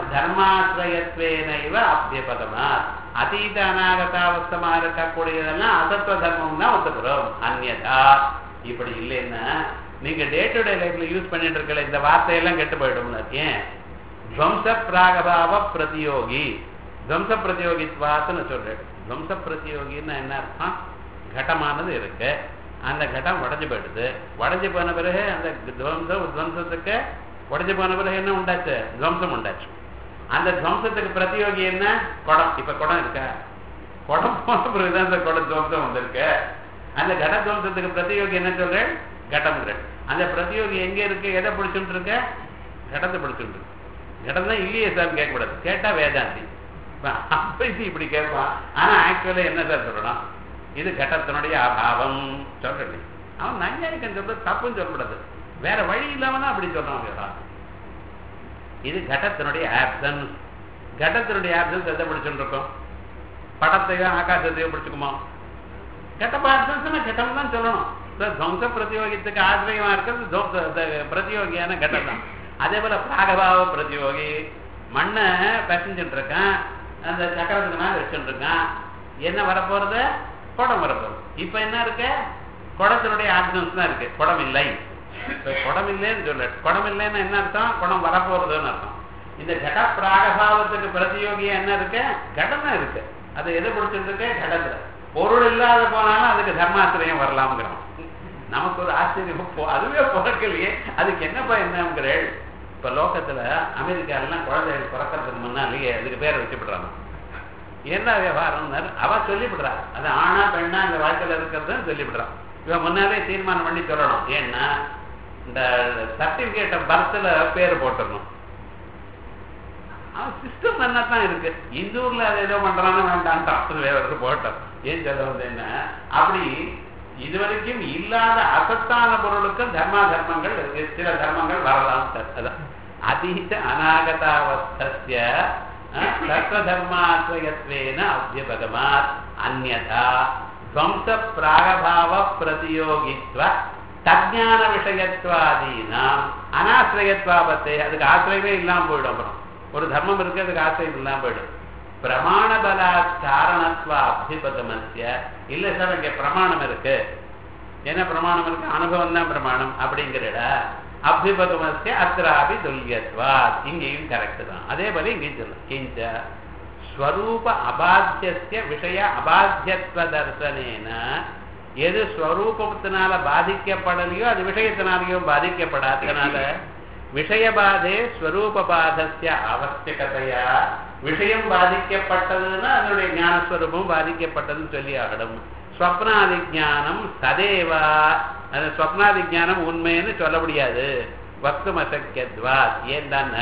A: தர்மாசிரயத்வேனைவ அபியபதமாத் அதீத அநாகதாவஸ்தமா இருக்கக்கூடியதெல்லாம் அசத்வ தர்மம் தான் ஒத்துக்கிறோம் அந்நதா இப்படி இல்லைன்னா நீங்க டே டு டே லைஃப்ல யூஸ் பண்ணிட்டு இருக்கல இந்த வார்த்தையெல்லாம் கெட்டு போயிடும் ஏன் துவம்ச பிராகபாவ பிரதியோகி துவம்ச பிரதியோகித்வாத்துன்னு சொல்றேன் துவம்ச பிரதியோகின்னு என்ன அர்த்தம் கடமானது இருக்கு அந்த கடம் உடஞ்சு போயிடுது உடஞ்சு போன பிறகு அந்த துவம்ச துவம்சத்துக்கு உடஞ்சு போன பிறகு என்ன உண்டாச்சு துவம்சம் உண்டாச்சு அந்த துவம்சத்துக்கு பிரதியோகி என்ன குடம் இப்ப குடம் இருக்கா குடம் போன பிறகுதான் அந்த குடம் துவம்சம் வந்திருக்கு அந்த கட துவம்சத்துக்கு பிரதியோகி என்ன சொல்றேன் கடம் அந்த பிரதியோகி எங்க இருக்கு எதை பிடிச்சுட்டு இருக்க கடத்தை பிடிச்சுட்டு இருக்கு கடம் தான் இல்லையே சார் கேட்கக்கூடாது கேட்டா வேதாந்தி அப்படி இப்படி கேட்பான் ஆனா ஆக்சுவலா என்ன சார் சொல்லணும் இது கட்டத்தினுடைய அபாவம் சொல்றேன் அவன் நஞ்சாரிக்கன் சொல்றது தப்புன்னு சொல்லக்கூடாது வேற வழி இல்லாம அப்படி சொல்றான் கேட்டான் இது கட்டத்தினுடைய ஆப்சன்ஸ் கட்டத்தினுடைய ஆப்சன்ஸ் எதை பிடிச்சுட்டு இருக்கோம் படத்தையோ ஆகாசத்தையோ பிடிச்சுக்குமா கெட்ட ஆப்சன்ஸ் கெட்டம் தான் சொல்லணும் துவம்ச பிரதியோகித்துக்கு ஆசிரியமா இருக்கிறது பிரதியோகியான கட்டம் தான் அதே போல பிராகபாவ பிரதியோகி மண்ணை பசஞ்சுட்டு இருக்கான் அந்த சக்கரத்துக்கு மேல வச்சுட்டு இருக்கான் என்ன வரப்போறது குடம் வரப்போகுது இப்ப என்ன இருக்கு குடத்தினுடைய ஆப்ஷன்ஸ் தான் இருக்கு குடம் இல்லை இப்ப குடம் இல்லைன்னு சொல்ல குடம் இல்லைன்னா என்ன அர்த்தம் குடம் வரப்போறதுன்னு அர்த்தம் இந்த கட பிராகபாவத்துக்கு பிரதியோகியா என்ன இருக்கு கடம் தான் இருக்கு அது எது பிடிச்சிருக்கு கடத்துல பொருள் இல்லாத போனாலும் அதுக்கு தர்மாசிரியம் வரலாம்ங்கிறோம் நமக்கு ஒரு ஆச்சரியம் அதுவே பிறக்கலையே அதுக்கு என்னப்பா என்னங்கிறேள் இப்ப லோகத்துல அமெரிக்காலாம் குழந்தைகள் பிறக்கிறதுக்கு முன்னாலேயே அதுக்கு பேரை வச்சுப்படுறாங்க என்ன விவகாரம் அவ சொல்லிவிடுறா அது ஆணா பெண்ணா இந்த வாழ்க்கையில இருக்கிறது சொல்லிவிடுறான் இவன் முன்னாலே தீர்மானம் பண்ணி சொல்லணும் ஏன்னா இந்த சர்டிபிகேட் பர்த்ல பேர் போட்டுடணும் அவன் சிஸ்டம் நல்லா தான் இருக்கு இந்த ஊர்ல அதை ஏதோ பண்றான்னு வேண்டான்ட்டான் வேற போட்டோம் ஏன் சொல்ல வந்து என்ன அப்படி இதுவரைக்கும் இல்லாத அசத்தான பொருளுக்கும் தர்மா தர்மங்கள் சில தர்மங்கள் வரலாம் அதான் அதீத அநாகதாவஸ்திய தர்மதர்மாசிரயத்வேன அபியபகமாத் அந்நதா துவம்ச பிராகபாவ பிரதியோகித்வ தஜான விஷயத்வாதீனாம் அனாசிரயத்வாபத்தை அதுக்கு ஆசிரியமே இல்லாம போயிடும் அப்புறம் ஒரு தர்மம் இருக்கு அதுக்கு ஆசிரியம் இல்லாம போயிடும் பிரமாண பலாத் காரணத்துவ அபிபதமத்திய இல்ல சார் இங்க பிரமாணம் இருக்கு என்ன பிரமாணம் இருக்கு அனுபவம் தான் பிரமாணம் அப்படிங்கிறட அபிபகமத்திய அத்திராபி துல்லியத்வா இங்கேயும் கரெக்ட் தான் அதே போல இங்கேயும் சொல்லலாம் கிஞ்ச ஸ்வரூப அபாத்தியஸ்ய விஷய அபாத்தியத்துவ தர்சனேன எது ஸ்வரூபத்தினால பாதிக்கப்படலையோ அது விஷயத்தினாலேயோ பாதிக்கப்படாதனால விஷயபாதே ஸ்வரூப பாதஸ்ய அவசியகதையா விஷயம் பாதிக்கப்பட்டதுன்னா அதனுடைய ஞானஸ்வரூபம் பாதிக்கப்பட்டதுன்னு சொல்லி ஆகணும் ஸ்வப்னாதி ஞானம் சதேவா அந்த ஸ்வப்னாதி ஞானம் உண்மைன்னு சொல்ல முடியாது வக்தும் அசக்கியத்வா ஏன்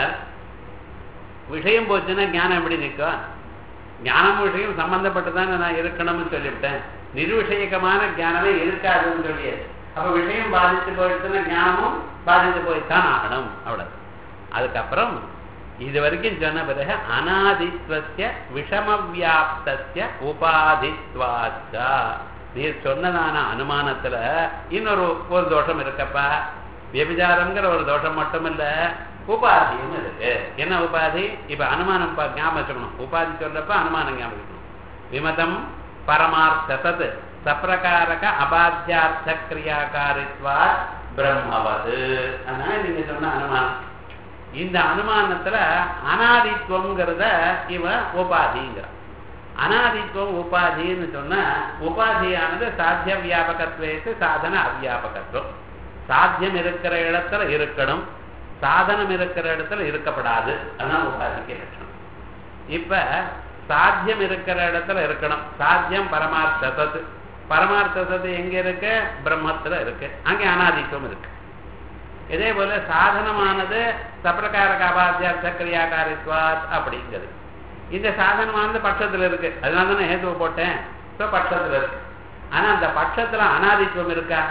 A: விஷயம் போச்சுன்னா ஞானம் எப்படி நிற்கும் ஞானம் விஷயம் சம்பந்தப்பட்டு தான் நான் இருக்கணும்னு சொல்லிவிட்டேன் நிர்விஷயகமான ஞானமே இருக்காதுன்னு சொல்லியது அப்ப விஷயம் பாதித்து போயிடுச்சுன்னா ஞானமும் பாதித்து போய்த்தான் ஆகணும் அவ்வளவு அதுக்கப்புறம் இது வரைக்கும் சொன்ன பிறகு அனாதித்வசிய விஷமவியாப்தசிய உபாதித்வாச்சா நீர் சொன்னதான அனுமானத்துல இன்னொரு ஒரு தோஷம் இருக்கப்பா வியபிச்சாரம்ங்கிற ஒரு தோஷம் மட்டும் இல்ல உபாதியும் இருக்கு என்ன உபாதி இப்ப அனுமானம் பா- ஞாபகம் வச்சுக்கணும் உபாதி சொல்றப்ப அனுமானம் ஞாபகம் வச்சுக்கணும் விமதம் பரமார்த்த சத் சப்பிரகாரக அபாத்தியார்த்த கிரியாகாரித்வா பிரம்மவது அதனால நீங்க சொன்ன அனுமானம் இந்த அனுமானத்துல அனாதித்வம்ங்கிறத இவன் உபாதிங்கிறான் அனாதித்வம் உபாதின்னு சொன்னா உபாதியானது சாத்திய வியாபகத்துவத்து சாதன அவ்வியாபகத்துவம் சாத்தியம் இருக்கிற இடத்துல இருக்கணும் சாதனம் இருக்கிற இடத்துல இருக்கப்படாது அதான் உபாதிக்கு லட்சணம் இப்ப சாத்தியம் இருக்கிற இடத்துல இருக்கணும் சாத்தியம் பரமார்த்த சத்து பரமார்த்த சத்து எங்க இருக்கு பிரம்மத்துல இருக்கு அங்கே அனாதித்துவம் இருக்கு இதே போல சாதனமானது சப்பிரகாரக அபாத்தியார்த்த கிரியாகாரித்வாத் அப்படிங்கிறது இந்த சாதனமானது பட்சத்துல இருக்கு அதனால தானே ஹேத்துவ போட்டேன் இப்போ பட்சத்துல இருக்கு ஆனா அந்த பட்சத்துல அனாதித்துவம் இருக்கா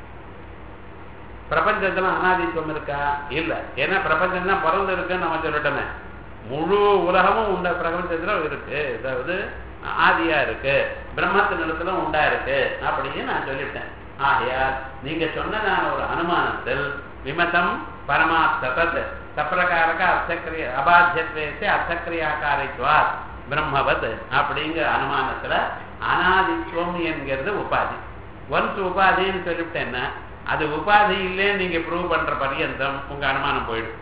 A: பிரபஞ்சத்துல அனாதித்துவம் இருக்கா இல்ல ஏன்னா பிரபஞ்சம் தான் பிறந்து இருக்குன்னு நம்ம சொல்லட்டோமே முழு உலகமும் உண்ட பிரபஞ்சத்துல இருக்கு அதாவது ஆதியா இருக்கு பிரம்மத்து நிலத்துல உண்டா இருக்கு அப்படின்னு நான் சொல்லிட்டேன் ஆகையால் நீங்க சொன்னதான ஒரு அனுமானத்தில் விமதம் பரமார்த்தத் சப்பிரகாரக அர்த்தக்கிரிய அபாத்தியத்வேசே அர்த்தக்கிரியாக்காரித்வா பிரம்மவத் அப்படிங்கிற அனுமானத்துல அனாதித்துவம் என்கிறது உபாதி ஒன்ஸ் உபாதின்னு சொல்லிவிட்டேன்னா அது உபாதி இல்லைன்னு நீங்க ப்ரூவ் பண்ற பரியந்தம் உங்க அனுமானம் போயிடும்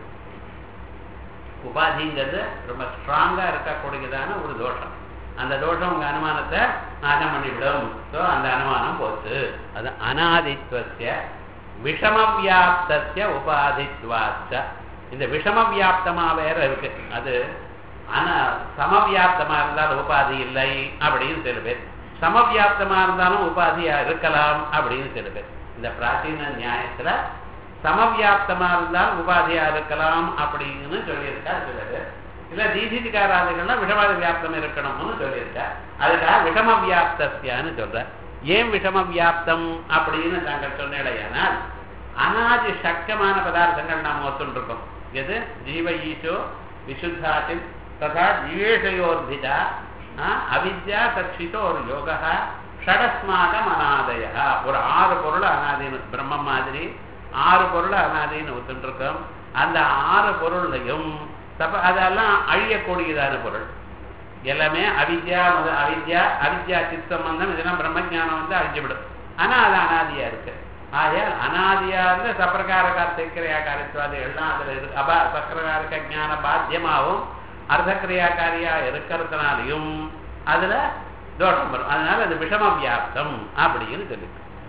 A: உபாதிங்கிறது ரொம்ப ஸ்ட்ராங்கா இருக்கக்கூடியதான ஒரு தோஷம் அந்த தோஷம் உங்க அனுமானத்தை நாசம் பண்ணிவிடும் ஸோ அந்த அனுமானம் போச்சு அது அனாதித்வசிய விஷமவியாப்தசிய உபாதித்வாச்ச இந்த விஷமவியாப்தமா வேற இருக்கு அது ஆனா சமவியாப்தமா இருந்தால் உபாதி இல்லை அப்படின்னு சில பேர் சமவியாப்தமா இருந்தாலும் உபாதியா இருக்கலாம் அப்படின்னு சில பேர் இந்த பிராச்சீன நியாயத்துல சமவியாப்தமா இருந்தால் உபாதியா இருக்கலாம் அப்படின்னு சொல்லியிருக்கா சில பேர் இல்ல தீதிகாராதிகள்னா விஷம வியாப்தம் இருக்கணும்னு சொல்லியிருக்கா அதுக்காக விஷம வியாப்தஸ்யான்னு சொல்ற ஏன் விஷம வியாப்தம் அப்படின்னு நாங்கள் சொன்னேடையானால் அனாதி சக்கமான பதார்த்தங்கள் நாம் ஒத்துருக்கோம் எது ஜீவ ஈஷோ விசுத்தாதி ததா ஜீவேஷயோர்பிதா அவித்யா சச்சிதோ ஒரு யோகா ஷடஸ்மாகம் அனாதய ஒரு ஆறு பொருள் அனாதின்னு பிரம்மம் மாதிரி ஆறு பொருள் அனாதின்னு ஒத்துருக்கோம் அந்த ஆறு பொருளையும் தப்ப அதெல்லாம் அழியக்கூடியதான பொருள் எல்லாமே அவித்யா முத அவித்யா அவித்யா சித் சம்பந்தம் இதெல்லாம் பிரம்மஜானம் வந்து அழிஞ்சுவிடும் ஆனா அது அனாதியா இருக்கு ஆகையால் அனாதியா இருந்து சப்பிரகாரக சக்கரையாக்காரித்வாதி எல்லாம் அதுல இருக்கு அபா சக்கரகாரக ஞான பாத்தியமாகவும் அர்த்தக்கிரியாக்காரியா இருக்கிறதுனாலையும் அதுல தோஷம் வரும் அதனால அது விஷம வியாப்தம் அப்படின்னு சொல்லி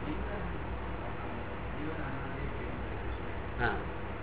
A: ஆ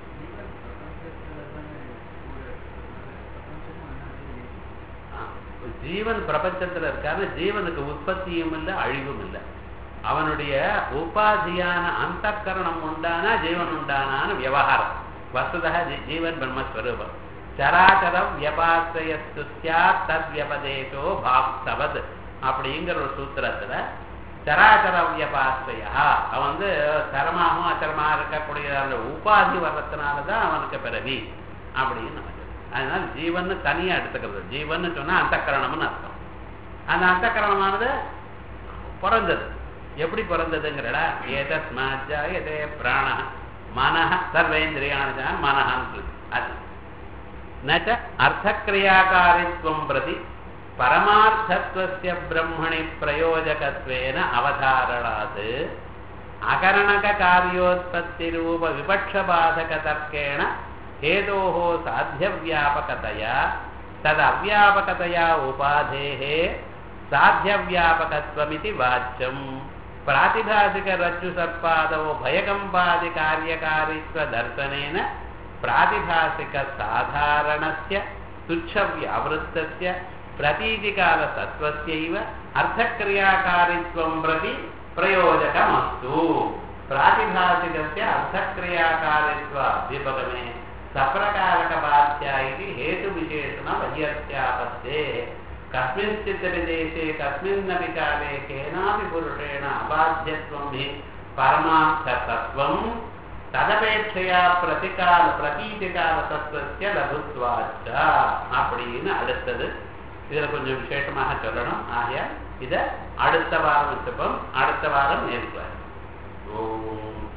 A: ஜீவன் பிரபஞ்சத்துல இருக்காரு ஜீவனுக்கு உற்பத்தியும் இல்லை அழிவும் இல்லை அவனுடைய உபாதியான அந்த கரணம் உண்டானா ஜீவன் உண்டானான்னு விவகாரம் வசுதா ஜீ- ஜீவன் பிரம்மஸ்வரூபம் சராச்சரம் வியபாசயஸ்து சியாத் தத் வியபதேசோ பாக்தவத் அப்படிங்கிற ஒரு சூத்திரத்துல சராச்சர வியபாசயா அவன் வந்து சரமாகவும் அச்சரமாக இருக்கக்கூடிய அந்த உபாதி வர்றதுனாலதான் அவனுக்கு பிறவி அப்படின்னு நம்ம சொல்றோம். அதனால ஜீவன் தனியா எடுத்துக்கிறது ஜீவன் சொன்னா அந்தக்கரணம்னு அர்த்தம் அந்த அந்தக்கரணமானது பிறந்தது எப்படி பிறந்ததுங்கிறடா ஏதஸ்மாஜா எதே பிராண மனஹ சர்வேந்திரியான மனஹான்னு சொல்லி அது நச்ச அர்த்தக்கிரியாகாரித்வம் பிரதி பரமார்த்தத்வஸ்ய பிரம்மணி பிரயோஜகத்வேன அவதாரணாத் அகரணக காரியோத்பத்திரூப விபக்ஷபாதக தர்க்கேண हेतोः साध्यव्यापकतया तदव्यापकतया उपाधेः साध्यव्यापकत्वमिति वाच्यम् प्रातिभासिकरज्जुसर्पादौ भयकम्पादिकार्यकारित्वदर्शनेन प्रातिभासिकसाधारणस्य तुच्छव्यावृत्तस्य प्रतीतिकालतत्त्वस्यैव अर्थक्रियाकारित्वं प्रति प्रयोजकमस्तु प्रातिभासिकस्य अर्थक्रियाकारित्व अभ्युपगमे सप्रकारकबाध्या इति हेतुविशेषणवैयस्यापत्ते कस्मिंश्चिदपि देशे कस्मिन्नपि काले केनापि पुरुषेण अबाध्यत्वं हि परमार्थतत्त्वं ததபேட்சையா பிரதிகால பிரதீதிகால தத்துவத்திய லகுத்வாச்ச அப்படின்னு அடுத்தது இதுல கொஞ்சம் விசேஷமாக சொல்லணும் ஆகையா இத அடுத்த வாரம் வச்சுப்போம் அடுத்த வாரம் நேர்ப்பார் ஓம்